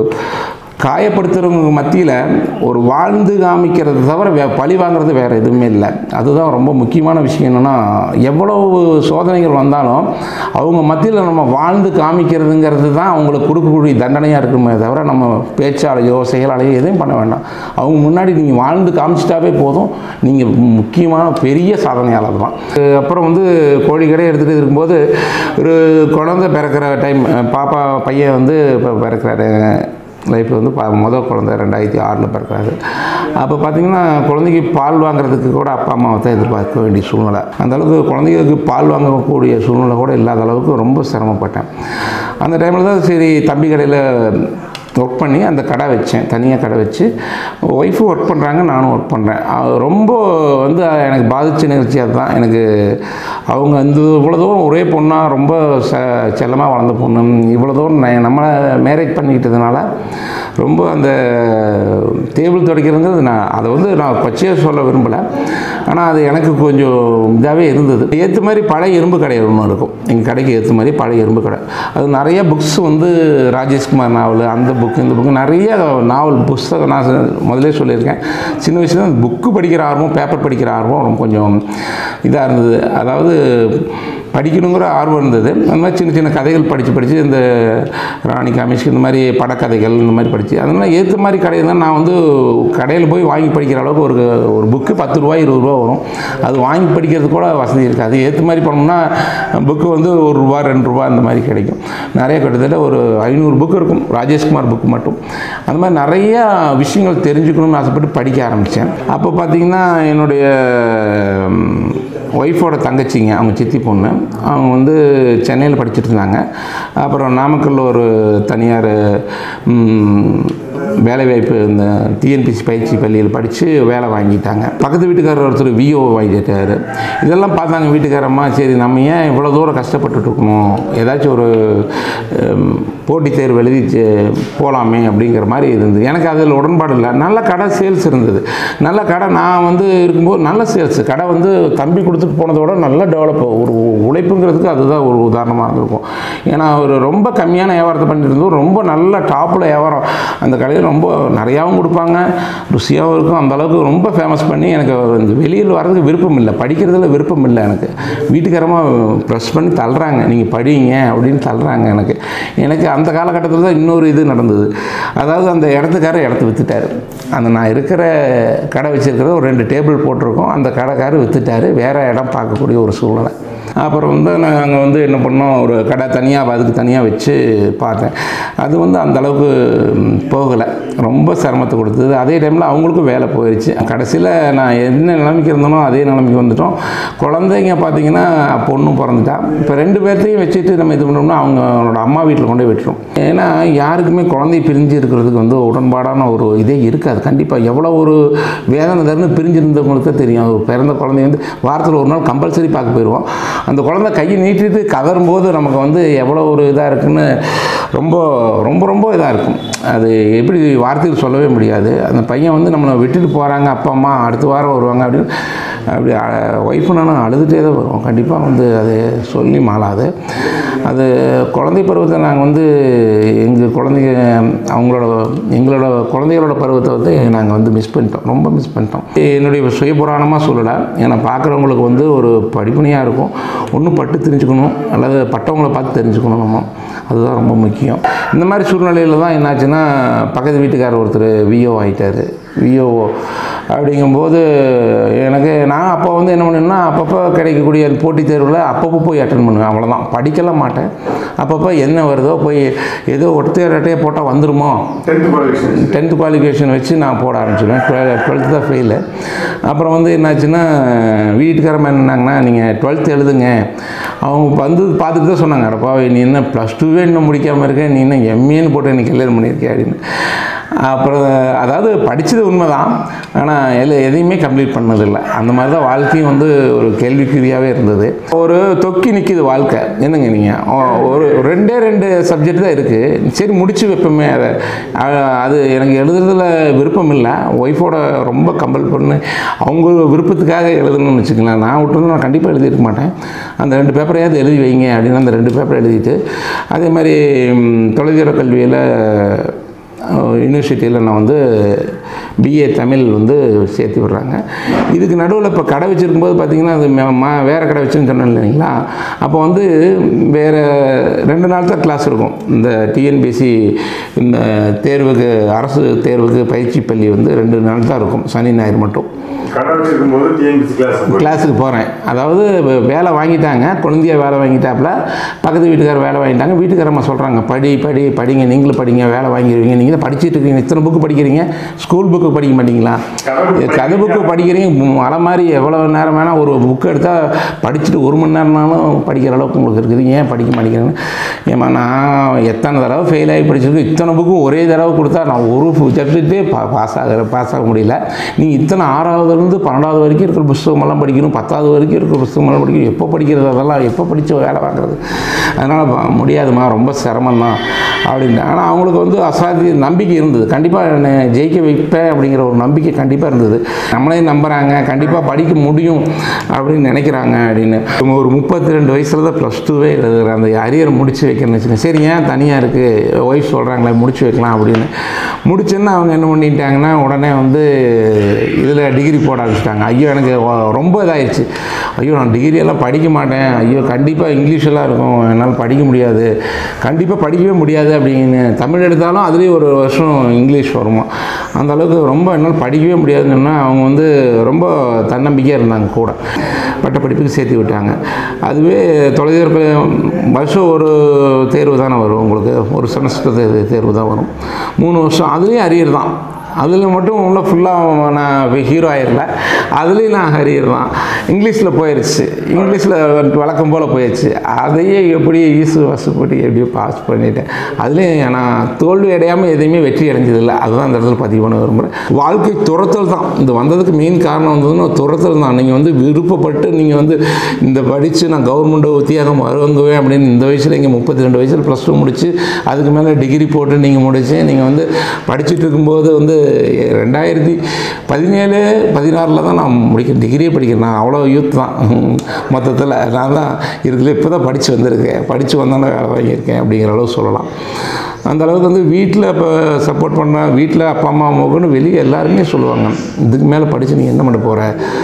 காயப்படுத்துகிறவங்க மத்தியில் ஒரு வாழ்ந்து காமிக்கிறது தவிர வே பழி வாங்குறது வேறு எதுவுமே இல்லை அதுதான் ரொம்ப முக்கியமான விஷயம் என்னென்னா எவ்வளவு சோதனைகள் வந்தாலும் அவங்க மத்தியில் நம்ம வாழ்ந்து காமிக்கிறதுங்கிறது தான் அவங்களுக்கு கொடுக்கக்கூடிய தண்டனையாக இருக்குமே தவிர நம்ம பேச்சாலையோ செயலாலையோ எதையும் பண்ண வேண்டாம் அவங்க முன்னாடி நீங்கள் வாழ்ந்து காமிச்சிட்டாவே போதும் நீங்கள் முக்கியமான பெரிய சாதனையாளர் தான் அப்புறம் வந்து கோழி கடை எடுத்துகிட்டு இருக்கும்போது ஒரு குழந்தை பிறக்கிற டைம் பாப்பா பையன் வந்து இப்போ பிறக்கிறாரு லைஃப்பில் வந்து ப- முதல் குழந்தை ரெண்டாயிரத்தி ஆறில் பிறக்கிறாரு அப்போ பார்த்தீங்கன்னா குழந்தைக்கு பால் வாங்குறதுக்கு கூட அப்பா அம்மாவை தான் எதிர்பார்க்க வேண்டிய சூழ்நிலை அந்த அளவுக்கு குழந்தைகளுக்கு பால் வாங்கக்கூடிய சூழ்நிலை கூட இல்லாத அளவுக்கு ரொம்ப சிரமப்பட்டேன் அந்த டைமில் தான் சரி தம்பி கடையில் ஒர்க் பண்ணி அந்த கடை வச்சேன் தனியாக கடை வச்சு ஒய்ஃபும் ஒர்க் பண்ணுறாங்க நானும் ஒர்க் பண்ணுறேன் ரொம்ப வந்து எனக்கு பாதித்த நிகழ்ச்சி அதுதான் எனக்கு அவங்க இந்த இவ்வளோ தூரம் ஒரே பொண்ணாக ரொம்ப ச செல்லமாக வளர்ந்த பொண்ணு இவ்வளோ தூரம் ந- நம்மளை மேரேஜ் பண்ணிக்கிட்டதுனால ரொம்ப அந்த டேபிள் துடைக்கிறதுங்கிறது நான் அதை வந்து நான் கொச்சையாக சொல்ல விரும்பலை ஆனால் அது எனக்கு கொஞ்சம் இதாகவே இருந்தது ஏற்ற மாதிரி பழைய இரும்பு கடை ஒன்று இருக்கும் எங்கள் கடைக்கு ஏற்ற மாதிரி பழைய இரும்பு கடை அது நிறைய புக்ஸ் வந்து ராஜேஷ்குமார் நாவல் அந்த புக்கு இந்த புக்கு நிறைய நாவல் புஸ்தகம் நான் சொ- முதல்லே சொல்லியிருக்கேன் சின்ன வயசுல புக்கு படிக்கிற ஆர்வம் பேப்பர் படிக்கிற ஆர்வம் ரொம்ப கொஞ்சம் இதாக இருந்தது அதாவது படிக்கணுங்கிற ஆர்வம் இருந்தது அந்த மாதிரி சின்ன சின்ன கதைகள் படித்து படித்து இந்த ராணி காமிஷ்க்கு இந்த மாதிரி படக்கதைகள் இந்த மாதிரி படித்து அதனால் ஏற்ற மாதிரி கடை தான் நான் வந்து கடையில் போய் வாங்கி படிக்கிற அளவுக்கு ஒரு ஒரு புக்கு பத்து ரூபாய் இருபது ரூபா வரும் அது வாங்கி படிக்கிறது கூட வசதி இருக்காது ஏற்ற மாதிரி பண்ணோம்னா புக்கு வந்து ஒரு ரூபா ரெண்டு ரூபா அந்த மாதிரி கிடைக்கும் நிறைய கிட்டத்தட்ட ஒரு ஐநூறு புக்கு இருக்கும் ராஜேஷ்குமார் புக்கு மட்டும் அந்த மாதிரி நிறையா விஷயங்கள் தெரிஞ்சுக்கணும்னு ஆசைப்பட்டு படிக்க ஆரம்பித்தேன் அப்போ பார்த்திங்கன்னா என்னுடைய ஒய்ஃபோட தங்கச்சிங்க அவங்க சித்தி பொண்ணு அவங்க வந்து சென்னையில் படிச்சுட்டு இருந்தாங்க அப்புறம் நாமக்கல்ல ஒரு தனியார் ம், வேலைவாய்ப்பு இந்த டிஎன்பிசி பயிற்சி பள்ளியில் படித்து வேலை வாங்கிட்டாங்க பக்கத்து வீட்டுக்காரர் ஒருத்தர் விஓ வாங்கிட்டாரு இதெல்லாம் பார்த்தாங்க வீட்டுக்காரம்மா சரி நம்ம ஏன் இவ்வளோ தூரம் கஷ்டப்பட்டுட்டு இருக்கணும் ஏதாச்சும் ஒரு ஹம், போட்டித் தேர்வு எழுதி ஜெ- போகலாமே அப்படிங்கிற மாதிரி இருந்தது எனக்கு அதில் உடன்பாடு இல்லை நல்ல கடை சேல்ஸ் இருந்தது நல்ல கடை நான் வந்து இருக்கும்போது நல்ல சேல்ஸ் கடை வந்து தம்பி கொடுத்து பள்ளிக்கூடத்துக்கு போனதோட நல்லா டெவலப் ஒரு உழைப்புங்கிறதுக்கு அதுதான் ஒரு உதாரணமாக இருந்திருக்கும் ஏன்னா அவர் ரொம்ப கம்மியான வியாபாரத்தை பண்ணிட்டு இருந்தோம் ரொம்ப நல்ல டாப்பில் வியாபாரம் அந்த கடையில் ரொம்ப நிறையாவும் கொடுப்பாங்க ருசியாகவும் இருக்கும் அந்த அளவுக்கு ரொம்ப ஃபேமஸ் பண்ணி எனக்கு இந்த வெளியில் வர்றதுக்கு விருப்பம் இல்லை படிக்கிறதுல விருப்பம் இல்லை எனக்கு வீட்டுக்காரமாக ப்ரெஸ் பண்ணி தள்ளுறாங்க நீங்கள் படிங்க அப்படின்னு தள்ளுறாங்க எனக்கு எனக்கு அந்த காலகட்டத்தில் தான் இன்னொரு இது நடந்தது அதாவது அந்த இடத்துக்காரர் இடத்த விற்றுட்டார் அந்த நான் இருக்கிற கடை வச்சுருக்கிறது ஒரு ரெண்டு டேபிள் போட்டிருக்கோம் அந்த கடைக்காரர் விற்றுட்டாரு வேறு இடம் பார்க்கக்கூடிய ஒரு சூழ்நிலை அப்புறம் வந்து நாங்கள் வந்து என்ன பண்ணோம் ஒரு கடை தனியாக அதுக்கு தனியாக வச்சு பார்த்தேன் அது வந்து அந்த அளவுக்கு போகலை ரொம்ப சிரமத்தை கொடுத்தது அதே டைமில் அவங்களுக்கும் வேலை போயிடுச்சு கடைசியில் நான் என்ன நிலைமைக்கு இருந்தனோ அதே நிலைமைக்கு வந்துட்டோம் குழந்தைங்க பார்த்தீங்கன்னா பொண்ணும் பிறந்துட்டா இப்போ ரெண்டு பேர்த்தையும் வச்சுட்டு நம்ம இது பண்ணோம்னா அவங்களோட அம்மா வீட்டில் கொண்டு போய் விட்டுரும் ஏன்னா யாருக்குமே குழந்தை பிரிஞ்சு இருக்கிறதுக்கு வந்து உடன்பாடான ஒரு இதே இருக்காது கண்டிப்பாக எவ்வளோ ஒரு வேதனை தருன்னு பிரிஞ்சிருந்தவங்களுக்கு தான் தெரியும் ஒரு பிறந்த குழந்தைய வந்து வாரத்தில் ஒரு நாள் கம்பல்சரி பார்க்க போயிடுவோம் அந்த குழந்தை கையை நீட்டிட்டு கதறும்போது நமக்கு வந்து எவ்வளோ ஒரு இதாக இருக்குன்னு ரொம்ப ரொம்ப ரொம்ப இதாக இருக்கும் அது எப்படி வார்த்தையில் சொல்லவே முடியாது அந்த பையன் வந்து நம்மளை விட்டுட்டு போகிறாங்க அப்பா அம்மா அடுத்த வாரம் வருவாங்க அப்படின்னு அப்படி ஒய்ஃபு நானும் அழுதுகிட்டே தான் வருவோம் கண்டிப்பாக வந்து அது சொல்லி மாளாது அது குழந்தை பருவத்தை நாங்கள் வந்து எங்கள் குழந்தைங்க அவங்களோட எங்களோட குழந்தைகளோட பருவத்தை வந்து நாங்கள் வந்து மிஸ் பண்ணிட்டோம் ரொம்ப மிஸ் பண்ணிட்டோம் என்னுடைய சுயபுராணமாக சொல்லலை ஏன்னா பார்க்குறவங்களுக்கு வந்து ஒரு படிப்பணியாக இருக்கும் ஒன்று பட்டு தெரிஞ்சுக்கணும் அல்லது பட்டவங்களை பார்த்து தெரிஞ்சுக்கணும் நம்ம அதுதான் ரொம்ப முக்கியம் இந்த மாதிரி சூழ்நிலையில் தான் என்னாச்சுன்னா பக்கத்து வீட்டுக்காரர் ஒருத்தர் விஓ ஆகிட்டார் விஓஓ அப்படிங்கும்போது எனக்கு நான் அப்போ வந்து என்ன பண்ணேன்னா அப்பப்போ கிடைக்கக்கூடிய அந்த போட்டித் தேர்வில் அப்பப்போ போய் அட்டன் பண்ணுவேன் அவ்வளோதான் படிக்கலாம் மாட்டேன் அப்பப்போ என்ன வருதோ போய் ஏதோ ஒற்றைய ரெட்டையை போட்டால் வந்துருமோ டென்த் குவாலிஃபிகேஷன் டென்த்து குவாலிஃபிகேஷன் வச்சு நான் போட ஆரம்பிச்சிடுவேன் டுவெல் டுவெல்த்து தான் ஃபெயிலு அப்புறம் வந்து என்னாச்சுன்னா வீட்டுக்காரமாக என்னன்னாங்கன்னா நீங்கள் டுவெல்த்து எழுதுங்க அவங்க வந்து பார்த்துட்டு தான் சொன்னாங்க அடப்பா நீ என்ன ப்ளஸ் டூவே இன்னும் முடிக்காமல் இருக்க நீ என்ன எம்ஏன்னு போட்டு எனக்கு கல்யாணம் பண்ணியிருக்கேன் அப்படின்னு அப்புறம் அதாவது படித்தது உண்மை தான் ஆனால் எல்லாம் எதையுமே கம்ப்ளீட் பண்ணதில்லை அந்த மாதிரி தான் வாழ்க்கையும் வந்து ஒரு கேள்விக்குறியாகவே இருந்தது ஒரு தொக்கி நிற்கிது வாழ்க்கை என்னங்க நீங்கள் ஒரு ரெண்டே ரெண்டு சப்ஜெக்ட் தான் இருக்குது சரி முடிச்சு வைப்போமே அதை அ- அது எனக்கு எழுதுறதுல விருப்பம் இல்லை ஒய்ஃபோட ரொம்ப கம்பல் பண்ணி அவங்க விருப்பத்துக்காக எழுதணும்னு வச்சுக்கலாம் நான் விட்டுருந்து நான் கண்டிப்பாக எழுதியிருக்க மாட்டேன் அந்த ரெண்டு பேப்பரையாவது எழுதி வைங்க அப்படின்னு அந்த ரெண்டு பேப்பர் எழுதிட்டு அதே மாதிரி ம், தொலைதூர கல்வியில் யூனிவர்சிட்டியில் நான் வந்து பிஏ தமிழ் வந்து சேர்த்து விடுறாங்க இதுக்கு நடுவில் இப்போ கடை வச்சுருக்கும்போது பார்த்தீங்கன்னா அது ம- ம வேறு கடை வச்சுன்னு சொன்னேன் இல்லைங்களா அப்போ வந்து வேறு ரெண்டு நாள் தான் கிளாஸ் இருக்கும் இந்த டிஎன்பிஎஸ்சி இந்த தேர்வுக்கு அரசு தேர்வுக்கு பயிற்சி பள்ளி வந்து ரெண்டு நாள் தான் இருக்கும் சனி ஞாயிறு மட்டும் கடை வச்சிருக்கும் போது டிஎன்பிசி கிளாஸ் கிளாஸுக்கு போகிறேன் அதாவது வே- வேலை வாங்கிட்டாங்க குழந்தைய வேலை வாங்கிட்டாப்புல பக்கத்து வீட்டுக்காரர் வேலை வாங்கிட்டாங்க வீட்டுக்காரம்மா சொல்கிறாங்க படி படி படிங்க நீங்களும் படிங்க வேலை வாங்கிடுவீங்க நீங்கள் தான் படிச்சிட்டு இருக்கீங்க இத்தனை புக்கு படிக்கிறீங்க ஸ்கூல் புக்கு படிக்க மாட்டீங்களா கதை book இது கதை புக்கு படிக்கிறீங்க மு- மலை மாதிரி எவ்வளோ நேரம் வேணால் ஒரு புக்கு எடுத்தால் படிச்சுட்டு ஒரு மணி நேரம்னாலும் படிக்கிற அளவுக்கு உங்களுக்கு இருக்குது ஏன் படிக்க மாட்டேங்கிறேன்னு ஏம்மா நான் எத்தனை தடவை ஃபெயில் ஆகி படிச்சிருக்கேன் இத்தனை புக்கும் ஒரே தடவை கொடுத்தா நான் ஒரு சப்ஜெக்டே பா பாஸ் ஆக பாஸ் ஆக முடியல நீங்கள் இத்தனை ஆறாவதுலேருந்து பன்னெண்டாவது வரைக்கும் இருக்கிற புஸ்தகமெல்லாம் படிக்கணும் பத்தாவது வரைக்கும் இருக்கிற புஸ்தகமெல்லாம் படிக்கணும் எப்போ படிக்கிறது அதெல்லாம் எப்போ படித்து வேலை பார்க்குறது அதனால் முடியாதும்மா ரொம்ப சிரமம் தான் அப்படின்னு ஆனால் அவங்களுக்கு வந்து அசாத்திய நம்பிக்கை இருந்தது கண்டிப்பாக என்னை ஜெயிக்க வைப்பேன் அப்படிங்கிற ஒரு நம்பிக்கை கண்டிப்பாக இருந்தது நம்மளே நம்புகிறாங்க கண்டிப்பாக படிக்க முடியும் அப்படின்னு நினைக்கிறாங்க அப்படின்னு இவங்க ஒரு முப்பத்தி ரெண்டு வயசில் தான் ப்ளஸ் டூவே எழுதுகிறேன் அந்த அரியர் முடிச்சு வைக்கிறேன்னு வச்சுக்கோங்க சரி ஏன் தனியாக இருக்குது ஒய்ஃப் சொல்கிறாங்களே முடிச்சு வைக்கலாம் அப்படின்னு முடிச்சோன்னா அவங்க என்ன பண்ணிட்டாங்கன்னா உடனே வந்து இதில் டிகிரி போட ஆரம்பிச்சிட்டாங்க ஐயோ எனக்கு ஒ- ரொம்ப இதாகிடுச்சு ஐயோ நான் டிகிரி எல்லாம் படிக்க மாட்டேன் ஐயோ கண்டிப்பாக இங்கிலீஷ் எல்லாம் இருக்கும் என்னால் படிக்க முடியாது கண்டிப்பாக படிக்கவே முடியாது அப்படின்னு தமிழ் எடுத்தாலும் அதுலேயும் ஒரு வருஷம் இங்கிலீஷ் வருமா அந்த அளவுக்கு ரொம்ப என்னால் படிக்கவே முடியாதுன்னு சொன்னா அவங்க வந்து ரொம்ப தன்னம்பிக்கையாக இருந்தாங்க கூட பட்ட படிப்புக்கு சேர்த்து விட்டாங்க அதுவே தொலைதூர வருஷம் ஒரு தேர்வு தானே வரும் உங்களுக்கு ஒரு செமஸ்டர் தேர்வு தான் வரும் மூணு வருஷம் அதுலேயும் அரியர் தான் அதில் மட்டும் உள்ள ஃபுல்லாக நான் ஹீரோ ஆயிடல அதுலேயும் நான் ஹரியர் தான் இங்கிலீஷில் போயிடுச்சு இங்கிலீஷில் வழக்கம் போல் போயிடுச்சு அதையே எப்படி ஈசு வசப்பட்டு எப்படியோ பாஸ் பண்ணிட்டேன் அதுலேயும் நான் தோல்வி அடையாமல் எதையுமே வெற்றி அடைஞ்சதில்லை அதுதான் இந்த இடத்துல பதிவு பண்ண விரும்புகிறேன் வாழ்க்கை துரத்தல் தான் இந்த வந்ததுக்கு மெயின் காரணம் வந்ததுன்னா துரத்தல் தான் நீங்கள் வந்து விருப்பப்பட்டு நீங்கள் வந்து இந்த படித்து நான் கவர்மெண்ட் உத்தியோகம் வருவங்குவேன் அப்படின்னு இந்த வயசில் இங்கே முப்பத்தி ரெண்டு வயசில் ப்ளஸ் டூ முடிச்சு அதுக்கு மேலே டிகிரி போட்டு நீங்கள் முடிச்சு நீங்கள் வந்து படிச்சுட்டு இருக்கும்போது வந்து ரெண்டாயிரத்தி பதினேழு பதினாறில் தான் நான் முடிக்கிறேன் டிகிரியே படிக்கிறேன் நான் அவ்வளோ யூத் தான் மொத்தத்தில் நான் தான் இருக்குது இப்போ தான் படித்து வந்திருக்கேன் படித்து வந்தானே வேலை வாங்கியிருக்கேன் அப்படிங்கிற அளவு சொல்லலாம் அந்த அளவுக்கு வந்து வீட்டில் இப்போ சப்போர்ட் பண்ண வீட்டில் அப்பா அம்மா அம்மாவுக்குன்னு வெளியே எல்லாருமே சொல்லுவாங்க இதுக்கு மேலே படித்து நீ என்ன பண்ண போகிற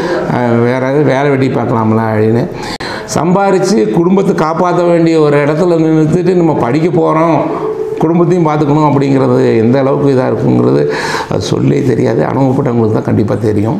வேறு ஏதாவது வேலை வெட்டி பார்க்கலாம்ல அப்படின்னு சம்பாரித்து குடும்பத்தை காப்பாற்ற வேண்டிய ஒரு இடத்துல நிறுத்திட்டு நம்ம படிக்க போகிறோம் குடும்பத்தையும் பார்த்துக்கணும் அப்படிங்கிறது எந்த அளவுக்கு இதாக இருக்குங்கிறது அது சொல்லி தெரியாது அனுபவப்பட்டவங்களுக்கு தான் கண்டிப்பாக தெரியும்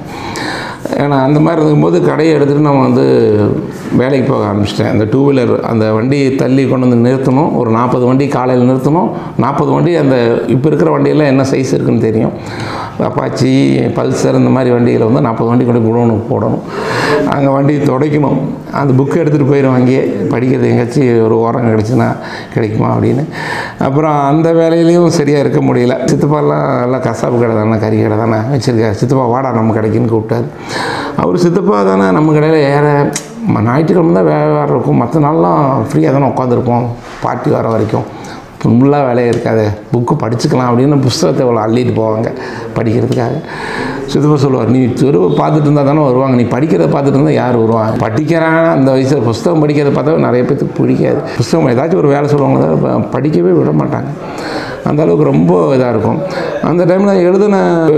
ஏன்னா அந்த மாதிரி இருக்கும்போது கடையை எடுத்துகிட்டு நம்ம வந்து வேலைக்கு போக ஆரம்பிச்சிட்டேன் அந்த டூ வீலர் அந்த வண்டியை தள்ளி கொண்டு வந்து நிறுத்தணும் ஒரு நாற்பது வண்டி காலையில் நிறுத்தணும் நாற்பது வண்டி அந்த இப்போ இருக்கிற வண்டியெல்லாம் என்ன சைஸ் இருக்குன்னு தெரியும் அப்பாச்சி பல்சர் இந்த மாதிரி வண்டிகளை வந்து நாற்பது வண்டி கொண்டு குடோனுக்கு போடணும் அங்கே வண்டி துடைக்கணும் அந்த புக்கு எடுத்துகிட்டு போயிடும் அங்கேயே படிக்கிறது எங்கேயாச்சும் ஒரு ஓரம் கிடச்சுன்னா கிடைக்குமா அப்படின்னு அப்புறம் அந்த வேலையிலையும் சரியாக இருக்க முடியல சித்தப்பாலாம் எல்லாம் கசாப்பு கடை தானே கறி கடை தானே வச்சுருக்காரு சித்தப்பா வாடா நம்ம கடைக்குன்னு கூப்பிட்டாரு அவர் சித்தப்பா தானே நம்ம கடையில் ஏற ம- ஞாயிற்றுக்கிழமை தான் வேலை வேறு இருக்கும் மற்ற நாள்லாம் ஃப்ரீயாக தானே உட்காந்துருப்போம் பார்ட்டி வர வரைக்கும் ஃபுல்லாக வேலையே இருக்காது புக்கு படிச்சுக்கலாம் அப்படின்னு புஸ்தகத்தை இவ்வளோ அள்ளிட்டு போவாங்க படிக்கிறதுக்காக சித்தப்பா சொல்லுவார் நீ தெருவை பார்த்துட்டு இருந்தால் தானே வருவாங்க நீ படிக்கிறத பார்த்துட்டு இருந்தால் யார் வருவாங்க படிக்கிறான் அந்த வயசில் புஸ்தகம் படிக்கிறத பார்த்தா நிறைய பேத்துக்கு பிடிக்காது புஸ்தகம் ஏதாச்சும் ஒரு வேலை சொல்லுவாங்க தவிர ப- படிக்கவே விட மாட்டாங்க அந்த அளவுக்கு ரொம்ப இதாக இருக்கும் அந்த டைமில் எழுதின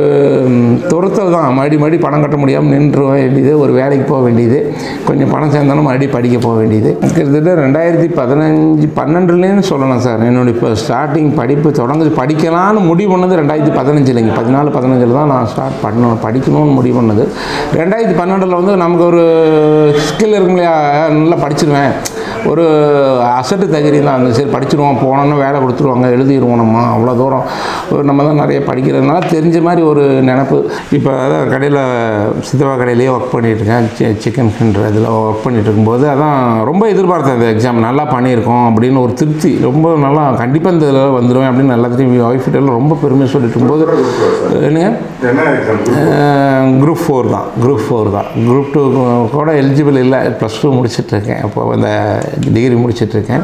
அஹ், துரத்தல் தான் மறுபடி மறுபடி பணம் கட்ட முடியாமல் நின்று வேண்டியது ஒரு வேலைக்கு போக வேண்டியது கொஞ்சம் பணம் சேர்ந்தாலும் மறுபடியும் படிக்க போக வேண்டியது கிட்டத்தட்ட ரெண்டாயிரத்தி பதினஞ்சு பன்னெண்டுலேன்னு சொல்லலாம் சார் என்னுடைய இப்போ ஸ்டார்டிங் படிப்பு தொடங்குது படிக்கலாம்னு முடிவு பண்ணது ரெண்டாயிரத்தி பதினஞ்சுலைங்க பதினாலு பதினஞ்சில் தான் நான் ஸ்டார்ட் பண்ணணும் படிக்கணும்னு முடிவு பண்ணது ரெண்டாயிரத்தி பன்னெண்டில் வந்து நமக்கு ஒரு ஸ்கில் இருக்கும் இல்லையா நல்லா படிச்சிருவேன் ஒரு அசட்டு தகுதி தான் அந்த சரி படிச்சிருவோம் போனோன்னா வேலை கொடுத்துருவாங்க எழுதிடுவோம் நம்ம அவ்வளோ தூரம் ஒரு நம்ம தான் நிறைய படிக்கிறதுனால தெரிஞ்ச மாதிரி ஒரு நினப்பு இப்போ அதான் கடையில் சித்தவா கடையிலேயே ஒர்க் பண்ணிகிட்ருக்கேன் சி சிக்கன் ஃபின்ற இதில் ஒர்க் பண்ணிட்டு இருக்கும்போது அதான் ரொம்ப எதிர்பார்த்தேன் இந்த எக்ஸாம் நல்லா பண்ணியிருக்கோம் அப்படின்னு ஒரு திருப்தி ரொம்ப நல்லா கண்டிப்பாக இந்த இதில் வந்துடுவேன் அப்படின்னு எல்லாத்தையும் ஒய்ஃபிட்டெல்லாம் ரொம்ப பெருமை சொல்லிட்டு இருக்கும்போது என்னங்க என்ன எக்ஸாம் குரூப் ஃபோர் தான் குரூப் ஃபோர் தான் குரூப் டூ கூட எலிஜிபிள் இல்லை ப்ளஸ் டூ முடிச்சிட்ருக்கேன் அப்போ இந்த டிகிரி முடிச்சிட்ருக்கேன்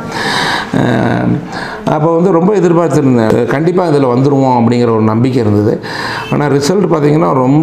அப்போ வந்து ரொம்ப எதிர்பார்த்துருந்தேன் கண்டிப்பாக இதில் வந்துடுவோம் அப்படிங்கிற ஒரு நம்பிக்கை இருந்தது ஆனால் ரிசல்ட் பார்த்திங்கன்னா ரொம்ப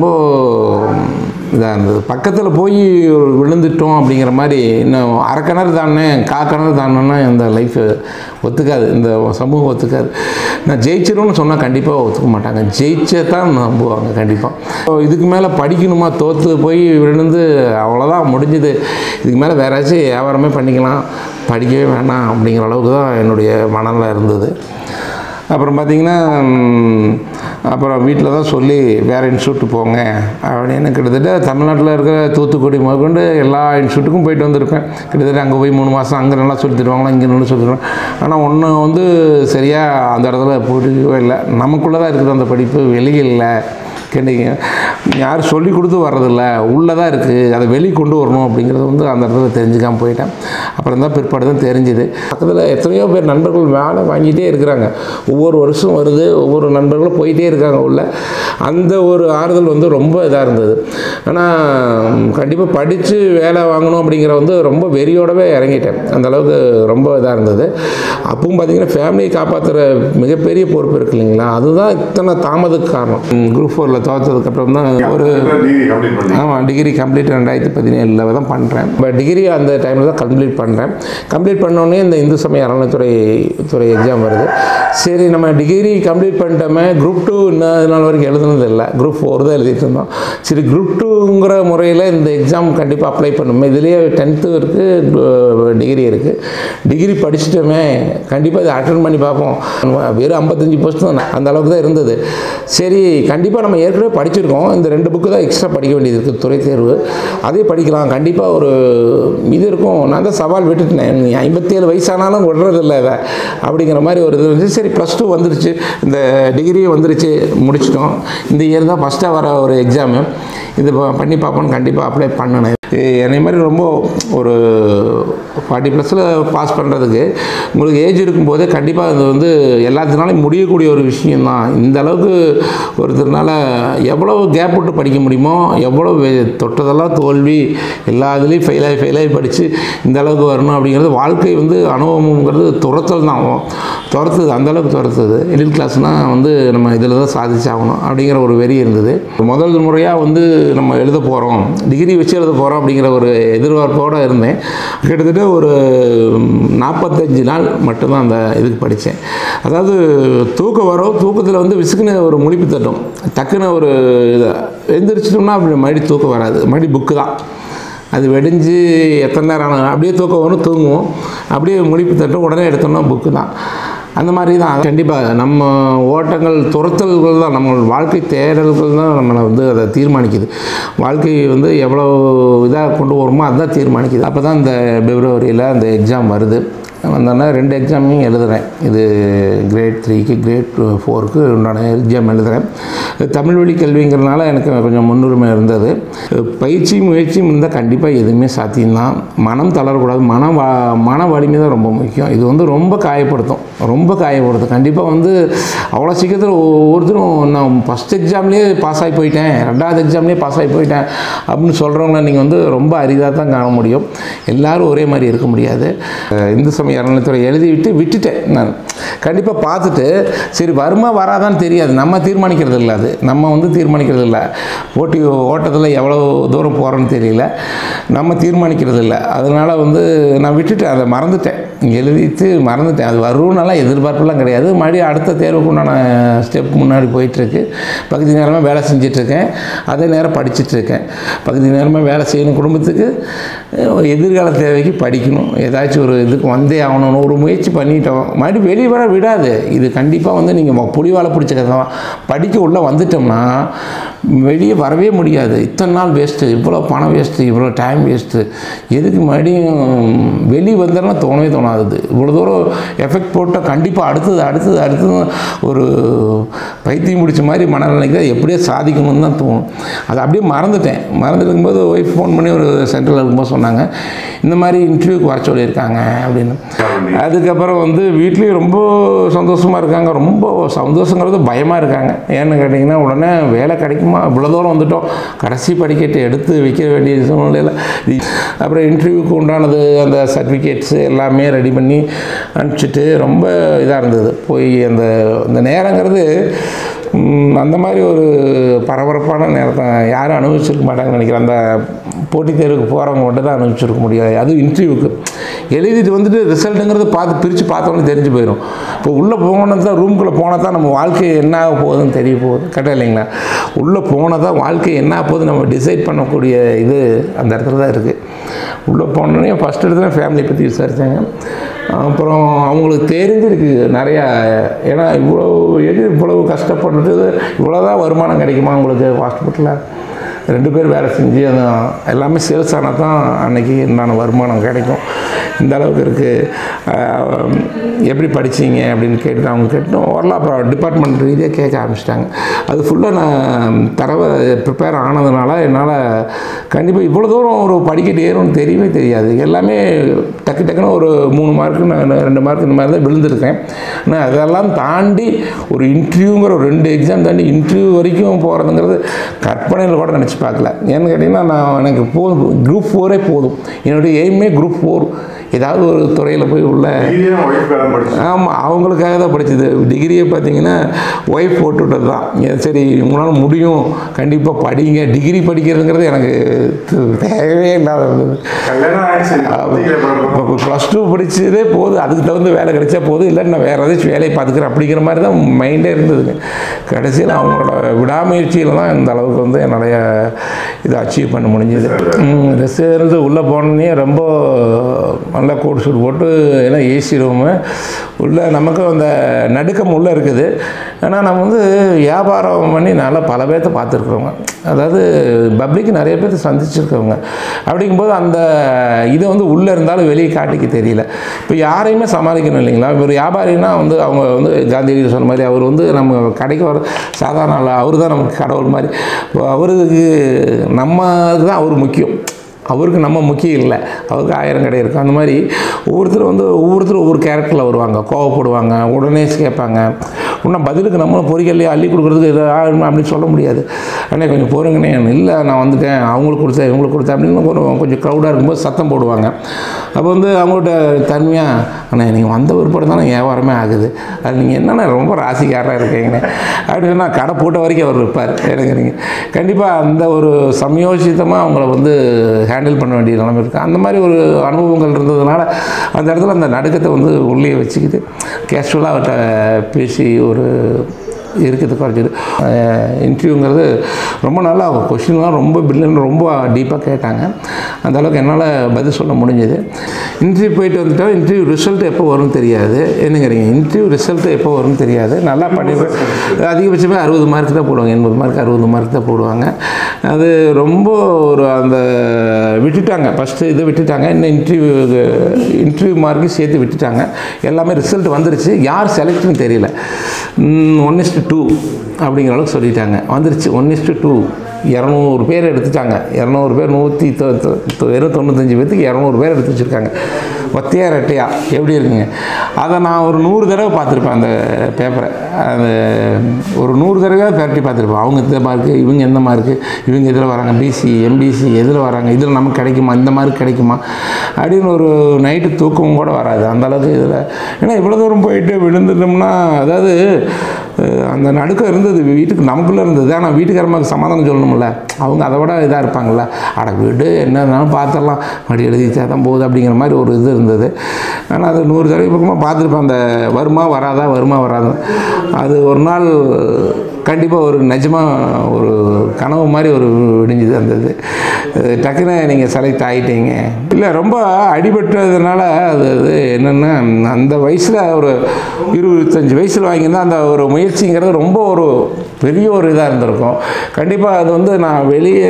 இதாக இருந்தது பக்கத்தில் போய் ஒரு விழுந்துட்டோம் அப்படிங்கிற மாதிரி இன்னும் அரை கிணறு தானே கா கிணறு தானேன்னா இந்த லைஃப் ஒத்துக்காது இந்த சமூகம் ஒத்துக்காது நான் ஜெயிச்சிரும்னு சொன்னால் கண்டிப்பாக ஒத்துக்க மாட்டாங்க ஜெயிச்சே தான் நம்புவாங்க கண்டிப்பாக இதுக்கு மேலே படிக்கணுமா தோற்று போய் விழுந்து அவ்வளோதான் முடிஞ்சுது இதுக்கு மேலே வேறாச்சும் வியாபாரமே பண்ணிக்கலாம் படிக்கவே வேணாம் அப்படிங்கிற அளவுக்கு தான் என்னுடைய மனநிலை இருந்தது அப்புறம் பார்த்திங்கன்னா ம், அப்புறம் வீட்டில் தான் சொல்லி வேறு இன்ஸ்டியூட்டு போங்க அப்படின்னு கிட்டத்தட்ட தமிழ்நாட்டில் இருக்கிற தூத்துக்குடி முதற்கொண்டு எல்லா இன்ஸ்டியூட்டுக்கும் போயிட்டு வந்திருப்பேன் கிட்டத்தட்ட அங்கே போய் மூணு மாதம் அங்கே நல்லா சொல்லி தருவாங்களா இங்கே நல்லா சொல்லி தருவாங்க ஆனால் ஒன்று வந்து சரியாக அந்த இடத்துல பிடிக்கவே இல்லை நமக்குள்ளே தான் இருக்குது அந்த படிப்பு வெளியே இல்லை கேட்டீங்க யார் சொல்லி கொடுத்து வர்றதில்ல உள்ளே தான் இருக்குது அதை வெளியே கொண்டு வரணும் அப்படிங்கிறது வந்து அந்த இடத்துல தெரிஞ்சுக்காம போயிட்டேன் அப்புறம் தான் பிற்பாடு தான் தெரிஞ்சுது பக்கத்தில் எத்தனையோ பேர் நண்பர்கள் வேலை வாங்கிட்டே இருக்கிறாங்க ஒவ்வொரு வருஷம் வருது ஒவ்வொரு நண்பர்களும் போயிட்டே இருக்காங்க உள்ள அந்த ஒரு ஆறுதல் வந்து ரொம்ப இதாக இருந்தது ஆனால் கண்டிப்பாக படித்து வேலை வாங்கணும் அப்படிங்கிற வந்து ரொம்ப வெறியோடவே இறங்கிட்டேன் அந்த அளவுக்கு ரொம்ப இதாக இருந்தது அப்பவும் பார்த்தீங்கன்னா ஃபேமிலியை காப்பாற்றுற மிகப்பெரிய பொறுப்பு இருக்கு இல்லைங்களா அதுதான் இத்தனை தாமதத்துக்கு காரணம் குரூப் ஃபோரில் தோற்றதுக்கப்புறம் தான் ஒரு டிகிரி கம்ப்ளீட் பண்ணி ஆமாம் டிகிரி கம்ப்ளீட் ரெண்டாயிரத்தி பதினேழில் தான் பண்ணுறேன் பட் டிகிரி அந்த டைமில் தான் கம்ப்ளீட் பண்ணுறேன் கம்ப்ளீட் பண்ணோடனே இந்த இந்து சமய அறநிலைத்துறை துறை எக்ஸாம் வருது சரி நம்ம டிகிரி கம்ப்ளீட் பண்ணிட்டோமே குரூப் டூ இன்னும் நாள் வரைக்கும் எழுதுனது இல்லை குரூப் ஃபோர் தான் எழுதிட்டு இருந்தோம் சரி குரூப் டூங்கிற முறையில் இந்த எக்ஸாம் கண்டிப்பாக அப்ளை பண்ணுமே இதுலேயே டென்த்து இருக்குது டிகிரி இருக்குது டிகிரி படிச்சிட்டோமே கண்டிப்பாக இதை அட்டன் பண்ணி பார்ப்போம் வெறும் ஐம்பத்தஞ்சு போஸ்ட் தான் அந்த அளவுக்கு தான் இருந்தது சரி கண்டிப்பாக நம்ம ஏற்கனவே படிச்சிருக்கோம் இந்த ரெண்டு புக்கு தான் எக்ஸ்ட்ரா படிக்க வேண்டியது இருக்குது துறை தேர்வு அதே படிக்கலாம் கண்டிப்பாக ஒரு இது இருக்கும் நான் தான் சவால் விட்டுட்டேன் நீ ஐம்பத்தேழு வயசானாலும் விடுறதில்ல இதை அப்படிங்கிற மாதிரி ஒரு இது வந்து சரி ப்ளஸ் டூ வந்துருச்சு இந்த டிகிரியும் வந்துருச்சு முடிச்சிட்டோம் இந்த இயர் தான் ஃபஸ்ட்டாக வர ஒரு எக்ஸாமு இது ப- பண்ணி பார்ப்போன்னு கண்டிப்பாக அப்ளை பண்ணினேன் என்னை மாதிரி ரொம்ப ஒரு ஃபார்ட்டி ப்ளஸில் பாஸ் பண்ணுறதுக்கு உங்களுக்கு ஏஜ் இருக்கும்போதே கண்டிப்பாக அது வந்து எல்லாத்தினாலும் முடியக்கூடிய ஒரு விஷயம்தான் இந்த அளவுக்கு ஒருத்தர்னால எவ்வளோ கேப் விட்டு படிக்க முடியுமோ எவ்வளோ வே- தொட்டதெல்லாம் தோல்வி எல்லா இதுலேயும் ஃபெயிலாகி ஃபெயிலாகி படித்து இந்த அளவுக்கு வரணும் அப்படிங்கிறது வாழ்க்கை வந்து அனுபவம்ங்கிறது துரத்தல் தான் துரத்துது அந்த அளவுக்கு துரத்துது எலிட் கிளாஸ்னால் வந்து நம்ம இதில் தான் சாதிச்சாகணும் அப்படிங்கிற ஒரு வெறி இருந்தது முதல் முறையாக வந்து நம்ம எழுத போகிறோம் டிகிரி வச்சு எழுத போகிறோம் அப்படிங்கிற ஒரு எதிர்பார்ப்போடு இருந்தேன் கிட்டத்தட்ட ஒரு நாற்பத்தஞ்சு நாள் மட்டும்தான் அந்த இதுக்கு படித்தேன் அதாவது தூக்கம் வரும் தூக்கத்தில் வந்து விசுக்குன்னு ஒரு முழிப்பு தட்டும் டக்குன்னு ஒரு இதை எந்திரிச்சிட்டோம்னா அப்படி மறுபடியும் தூக்கம் வராது மறுபடியும் புக்கு தான் அது வெடிஞ்சு எத்தனை நேரம் ஆனாலும் அப்படியே தூக்கம் வரும் தூங்குவோம் அப்படியே முழிப்பு தட்டும் உடனே எடுத்தோம்னா புக்கு தான் அந்த மாதிரி தான் கண்டிப்பாக நம்ம ஓட்டங்கள் துரத்தல்கள் தான் நம்ம வாழ்க்கை தேடல்கள் தான் நம்மளை வந்து அதை தீர்மானிக்குது வாழ்க்கை வந்து எவ்வளோ இதாக கொண்டு வருமோ அதுதான் தீர்மானிக்குது அப்போ தான் இந்த பிப்ரவரியில் அந்த எக்ஸாம் வருது வந்தோன்னா ரெண்டு எக்ஸாமையும் எழுதுகிறேன் இது கிரேட் த்ரீக்கு கிரேட் ஃபோருக்கு உண்டான எக்ஸாம் எழுதுகிறேன் தமிழ் வழி கல்விங்கிறனால எனக்கு கொஞ்சம் முன்னுரிமை இருந்தது பயிற்சி முயற்சியும் இருந்தால் கண்டிப்பாக எதுவுமே சாத்தியம்தான் மனம் தளரக்கூடாது மன வா மன வலிமை தான் ரொம்ப முக்கியம் இது வந்து ரொம்ப காயப்படுத்தும் ரொம்ப காயப்படுத்தும் கண்டிப்பாக வந்து அவ்வளோ சீக்கிரத்தில் ஒவ்வொருத்தரும் நான் ஃபஸ்ட் எக்ஸாம்லேயே பாஸ் ஆகி போயிட்டேன் ரெண்டாவது எக்ஸாம்லேயே பாஸ் ஆகி போயிட்டேன் அப்படின்னு சொல்கிறவங்கள நீங்கள் வந்து ரொம்ப அரிதாக தான் காண முடியும் எல்லாரும் ஒரே மாதிரி இருக்க முடியாது அஹ் இந்து சமய அறநிலைத்துறை எழுதி விட்டு விட்டுட்டேன் நான் கண்டிப்பாக பார்த்துட்டு சரி வருமா வராதான்னு தெரியாது நம்ம தீர்மானிக்கிறது இல்லை அது நம்ம வந்து தீர்மானிக்கிறது இல்லை போட்டி ஓட்டத்தில் எவ்வளோ தூரம் போகிறோன்னு தெரியல நம்ம தீர்மானிக்கிறது இல்லை அதனால் வந்து நான் விட்டுட்டேன் அதை மறந்துட்டேன் எழுதிட்டு மறந்துட்டேன் அது வரும்னாலாம் எதிர்பார்ப்புலாம் கிடையாது மறுபடியும் அடுத்த தேர்வுக்கு உண்டான ஸ்டெப் முன்னாடி போயிட்டுருக்கு பகுதி நேரமாக வேலை செஞ்சிட்ருக்கேன் அதே நேரம் படிச்சிட்ருக்கேன் பகுதி நேரமாக வேலை செய்யணும் குடும்பத்துக்கு அஹ் எதிர்கால தேவைக்கு படிக்கணும் ஏதாச்சும் ஒரு இதுக்கு வந்தே ஆகணும்னு ஒரு முயற்சி பண்ணிட்டோம் மறுபடியும் வெளியே வர விடாது இது கண்டிப்பாக வந்து நீங்கள் புலிவாலை பிடிச்ச கதை தான் படிக்க உள்ளே வந்துட்டோம்னா வெளியே வரவே முடியாது இத்தனை நாள் வேஸ்ட்டு இவ்வளோ பணம் வேஸ்ட்டு இவ்வளோ டைம் வேஸ்ட்டு எதுக்கு மறுபடியும் வெளியே வந்தோம்னா தோணவே தோணாது இவ்வளோ தூரம் எஃபெக்ட் போட்டால் கண்டிப்பாக அடுத்தது அடுத்தது அடுத்தது ஒரு பைத்தியம் பிடிச்ச மாதிரி மனநிலைக்கு எப்படியோ சாதிக்கணும்னு தான் தோணும் அதை அப்படியே மறந்துட்டேன் மறந்துட்டு இருக்கும்போது ஒய்ஃப் ஃபோன் பண்ணி ஒரு சென்டரில் இருக்கும்போது சொன்னாங்க இந்த மாதிரி இன்டர்வியூக்கு வர சொல்லியிருக்காங்க அப்படின்னு அதுக்கப்புறம் வந்து வீட்லேயும் ரொம்ப சந்தோஷமாக இருக்காங்க ரொம்ப சந்தோஷங்கிறது பயமாக இருக்காங்க ஏன்னு கேட்டிங்கன்னா உடனே வேலை கிடைக்குமா இவ்வளோ தூரம் வந்துட்டோம் கடைசி படிக்கட்டு எடுத்து வைக்க வேண்டிய சூழ்நிலையில் அப்புறம் இன்டர்வியூக்கு உண்டானது அந்த சர்டிஃபிகேட்ஸு எல்லாமே ரெடி பண்ணி அனுப்பிச்சிட்டு ரொம்ப இதாக இருந்தது போய் அந்த அந்த நேரங்கிறது ம், அந்த மாதிரி ஒரு பரபரப்பான நேரத்தை யாரும் அனுபவிச்சிருக்க மாட்டாங்கன்னு நினைக்கிறேன் அந்த போட்டித் தேர்வுக்கு போகிறவங்க மட்டும் தான் அனுபவிச்சிருக்க முடியாது அதுவும் இன்டர்வியூக்கு எழுதிட்டு வந்துட்டு ரிசல்ட்டுங்கிறது பார்த்து பிரித்து பார்த்தோன்னே தெரிஞ்சு போயிடும் இப்போ உள்ளே போனால் தான் ரூம்குள்ளே போனால் தான் நம்ம வாழ்க்கை என்ன ஆக போகுதுன்னு தெரிய போகுது கரெக்டாக இல்லைங்களா உள்ளே போனால் தான் வாழ்க்கை என்ன ஆக போகுது நம்ம டிசைட் பண்ணக்கூடிய இது அந்த இடத்துல தான் இருக்குது உள்ளே போனோடனே ஃபஸ்ட் எடுத்துல ஃபேமிலி பற்றி விசாரித்தாங்க அப்புறம் அவங்களுக்கு தெரிஞ்சிருக்கு நிறையா ஏன்னா இவ்வளோ எது இவ்வளவு கஷ்டப்பட்டுட்டு இவ்வளோ தான் வருமானம் கிடைக்குமா உங்களுக்கு ஹாஸ்பிட்டலில் ரெண்டு பேர் வேலை செஞ்சு அந்த எல்லாமே சேல்ஸ் ஆனால் தான் அன்னைக்கு உண்டான வருமானம் கிடைக்கும் இந்த அளவுக்கு இருக்குது எப்படி படிச்சீங்க அப்படின்னு கேட்டு அவங்க கேட்டோம் ஓரளவு அப்புறம் டிபார்ட்மெண்ட் ரீதியாக கேட்க ஆரம்பிச்சிட்டாங்க அது ஃபுல்லாக நான் தரவை ப்ரிப்பேர் ஆனதுனால என்னால் கண்டிப்பாக இவ்வளோ தூரம் ஒரு படிக்கட்டு ஏறும்னு தெரியவே தெரியாது எல்லாமே டக்கு டக்குன்னு ஒரு மூணு மார்க்கு நான் ரெண்டு மார்க் இந்த மாதிரி தான் விழுந்திருக்கேன் ஆனால் அதெல்லாம் தாண்டி ஒரு இன்டர்வியூங்கிற ஒரு ரெண்டு எக்ஸாம் தாண்டி இன்டர்வியூ வரைக்கும் போகிறதுங்கிறது கற்பனையில் கூட நினச்சி பார்க்கல ஏன்னு கேட்டிங்கன்னா நான் எனக்கு போதும் குரூப் ஃபோரே போதும் என்னுடைய எய்மே குரூப் ஃபோர் ஏதாவது ஒரு துறையில் போய் உள்ள டிகிரியே ஒய்ஃப் வேலை படிச்சு ஆமாம் அவங்களுக்காக தான் படித்தது டிகிரியை பார்த்தீங்கன்னா ஒய்ஃப் போட்டுவிட்டது தான் ஏன் சரி உங்களால் முடியும் கண்டிப்பாக படிங்க டிகிரி படிக்கிறதுங்கிறது எனக்கு து- தேவையே இல்லாத இருந்தது கல்யாணம் ஆயிடுச்சு குழந்தைங்க பிறக்கணும். இப்போ ப்ளஸ் டூ படிச்சதே போதும் அதுக்கு தகுந்த வேலை கிடைச்சா போதும் இல்லை நான் வேறு ஏதாச்சும் வேலையை பார்த்துக்கிறேன் அப்படிங்கிற மாதிரி தான் மைண்டே இருந்ததுங்க கடைசியில் அவங்களோட விடாமுயற்சியில் தான் இந்த அளவுக்கு வந்து என்னுடைய இதை அச்சீவ் பண்ண முடிஞ்சது ரிசர்வ் உள்ளே போனோடனே ரொம்ப நல்லா கோட் சூட் போட்டு ஏன்னா ஏசி ரூமு உள்ளே நமக்கு அந்த நடுக்கம் உள்ளே இருக்குது ஆனால் நம்ம வந்து வியாபாரம் பண்ணி நல்லா பல பேர்த்த பார்த்துருக்குறோங்க அதாவது பப்ளிக் நிறைய பேர்த்த சந்திச்சிருக்கவங்க அப்படிங்கும்போது அந்த இதை வந்து உள்ளே இருந்தாலும் வெளியே காட்டிக்க தெரியல இப்போ யாரையுமே சமாளிக்கணும் இல்லைங்களா இப்போ ஒரு வியாபாரினா வந்து அவங்க வந்து காந்தியடி சொன்ன மாதிரி அவர் வந்து நம்ம கடைக்கு வர சாதாரண ஆள் அவர் தான் நமக்கு கடவுள் மாதிரி இப்போ அவருக்கு நம்மக்கு தான் அவர் முக்கியம் அவருக்கு நம்ம முக்கியம் இல்லை அவருக்கு ஆயிரம் கடை இருக்கும் அந்த மாதிரி ஒவ்வொருத்தரும் வந்து ஒவ்வொருத்தரும் ஒவ்வொரு கேரக்டரில் வருவாங்க கோவப்படுவாங்க உடனே கேட்பாங்க இன்னும் பதிலுக்கு நம்மளும் பொறிக்கல்லையே அள்ளி கொடுக்குறதுக்கு இது ஆகணும் அப்படின்னு சொல்ல முடியாது அண்ணே கொஞ்சம் போருங்கண்ணே இல்லை நான் வந்துட்டேன் அவங்களுக்கு கொடுத்தேன் இவங்களுக்கு கொடுத்தேன் அப்படின்னு கொஞ்சம் கொஞ்சம் க்ரௌடாக இருக்கும்போது சத்தம் போடுவாங்க அப்போ வந்து அவங்கள்ட்ட தன்மையாக அண்ணே நீங்கள் வந்த பிற்பாடு தானே வியாபாரமே ஆகுது அது நீங்கள் என்னென்ன ரொம்ப ராசிக்காரராக இருக்கீங்கண்ணே அப்படின்னு சொன்னால் கடை போட்ட வரைக்கும் அவர் இருப்பார் எனக்கு கண்டிப்பாக அந்த ஒரு சமயோசிதமாக அவங்கள வந்து ஹேண்டில் பண்ண வேண்டிய நிலைமை இருக்குது அந்த மாதிரி ஒரு அனுபவங்கள் இருந்ததுனால அந்த இடத்துல அந்த நடுக்கத்தை வந்து உள்ளே வச்சுக்கிட்டு கேஷுவலாக அவர்கிட்ட பேசி ஒரு இருக்குது குறைச்சிது இன்டர்வியூங்கிறது ரொம்ப நல்லா கொஷின்லாம் ரொம்ப பில்லுன்னு ரொம்ப டீப்பாக கேட்டாங்க அந்த அளவுக்கு என்னால் பதில் சொல்ல முடிஞ்சது இன்டர்வியூ போயிட்டு வந்துட்டா இன்டர்வியூ ரிசல்ட் எப்போ வரும்னு தெரியாது என்னங்கிறீங்க இன்டர்வியூ ரிசல்ட் எப்போ வரும்னு தெரியாது நல்லா பண்ணிடுவேன் அதிகபட்சமே அறுபது மார்க் தான் போடுவாங்க எண்பது மார்க் அறுபது மார்க் தான் போடுவாங்க அது ரொம்ப ஒரு அந்த விட்டுட்டாங்க ஃபஸ்ட்டு இதை விட்டுட்டாங்க இன்னும் இன்டர்வியூ இன்டர்வியூ மார்க்கு சேர்த்து விட்டுட்டாங்க எல்லாமே ரிசல்ட் வந்துருச்சு யார் செலக்ட்னு தெரியல ஒன் இஸ்டு டூ அப்படிங்கிற அளவுக்கு சொல்லிட்டாங்க வந்துருச்சு ஒன் இஸ்டு டூ இரநூறு பேர் எடுத்துட்டாங்க இரநூறு பேர் நூற்றி தொ தொ- தொ- வெறும் தொண்ணூத்தஞ்சு பேர்த்துக்கு இரநூறு பேர் எடுத்து வச்சுருக்காங்க ஒத்தையா ரெட்டையா எப்படி இருக்குங்க அதை நான் ஒரு நூறு தடவை பார்த்துருப்பேன் அந்த பேப்பரை அது ஒரு நூறு தடவையாவது பேரட்டி பார்த்துருப்பேன் அவங்க இந்த மார்க்கு இவங்க எந்த மார்க்கு இவங்க இதில் வராங்க பிசி எம்பிசி எதில் வராங்க இதில் நமக்கு கிடைக்குமா இந்த மார்க் கிடைக்குமா அப்படின்னு ஒரு நைட்டு தூக்கமும் கூட வராது அந்த அளவுக்கு இதில் ஏன்னா இவ்வளோ தூரம் போயிட்டு விழுந்துட்டோம்னா அதாவது அஹ், அந்த நடுக்கம் இருந்தது வீட்டுக்கு நமக்குள்ளே இருந்தது ஆனால் வீட்டுக்காரமாக்கு சமாதானம் சொல்லணும்ல அவங்க அதை விட இதாக இருப்பாங்கள்ல அட வீடு என்ன இருந்தாலும் பார்த்துடலாம் மடி எழுதி தான் போகுது அப்படிங்கிற மாதிரி ஒரு இது இருந்தது ஆனால் அது நூறு தடவை பக்கமாக பார்த்துருப்பேன் அந்த வருமா வராதா வருமா வராதா அது ஒரு நாள் கண்டிப்பாக ஒரு நிஜமாக ஒரு கனவு மாதிரி ஒரு விடிஞ்சுது அந்த இது அது டக்குன்னு நீங்கள் செலக்ட் ஆகிட்டீங்க இல்லை ரொம்ப அடிபட்டதுனால அது அது என்னென்னா அந்த வயசில் ஒரு இருபத்தஞ்சி வயசில் வாங்கியிருந்தா அந்த ஒரு முயற்சிங்கிறது ரொம்ப ஒரு பெரிய ஒரு இதாக இருந்திருக்கும் கண்டிப்பாக அது வந்து நான் வெளியே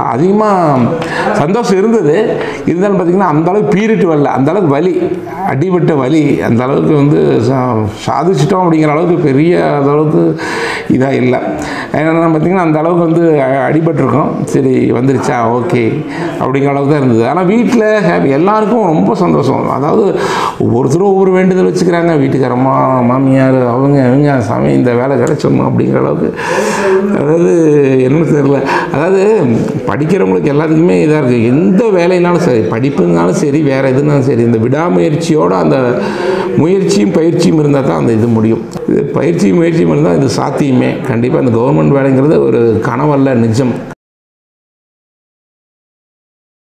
அதிகமாக சந்தோஷம் இருந்தது இருந்தாலும் பார்த்திங்கன்னா அந்த அளவுக்கு பீரிட்டு வரல அந்த அளவுக்கு வலி அடிபட்ட வலி அந்த அளவுக்கு வந்து சா- சாதிச்சிட்டோம் அப்படிங்கிற அளவுக்கு பெரிய அந்த அளவுக்கு இதாக இல்லை ஏன்னா பார்த்திங்கன்னா அந்த அளவுக்கு வந்து அ- அடிபட்டிருக்கோம் சரி வந்துருச்சா ஓகே அப்படிங்கிற அளவுக்கு தான் இருந்தது ஆனால் வீட்டில் ஹேப்பி எல்லாருக்கும் ரொம்ப சந்தோஷம் அதாவது ஒவ்வொருத்தரும் ஒவ்வொரு வேண்டுதல் வச்சுக்கிறாங்க வீட்டுக்காரம்மா மாமியார் அவங்க அவங்க சாமி இந்த வேலை கிடைச்சிடணும் அப்படிங்கிற அளவுக்கு அதாவது என்ன தெரியல அதாவது படிக்கிறவங்களுக்கு எல்லாத்துக்குமே இதாக இருக்குது எந்த வேலைனாலும் சரி படிப்புனாலும் சரி வேறு எதுனாலும் சரி இந்த விடாமுயற்சியோட அந்த முயற்சியும் பயிற்சியும் இருந்தால் தான் அந்த இது முடியும் இது பயிற்சியும் முயற்சியும் இருந்தால் இது சாத்தியமே கண்டிப்பாக இந்த கவர்மெண்ட் வேலைங்கிறது ஒரு கனவல்ல நிஜம்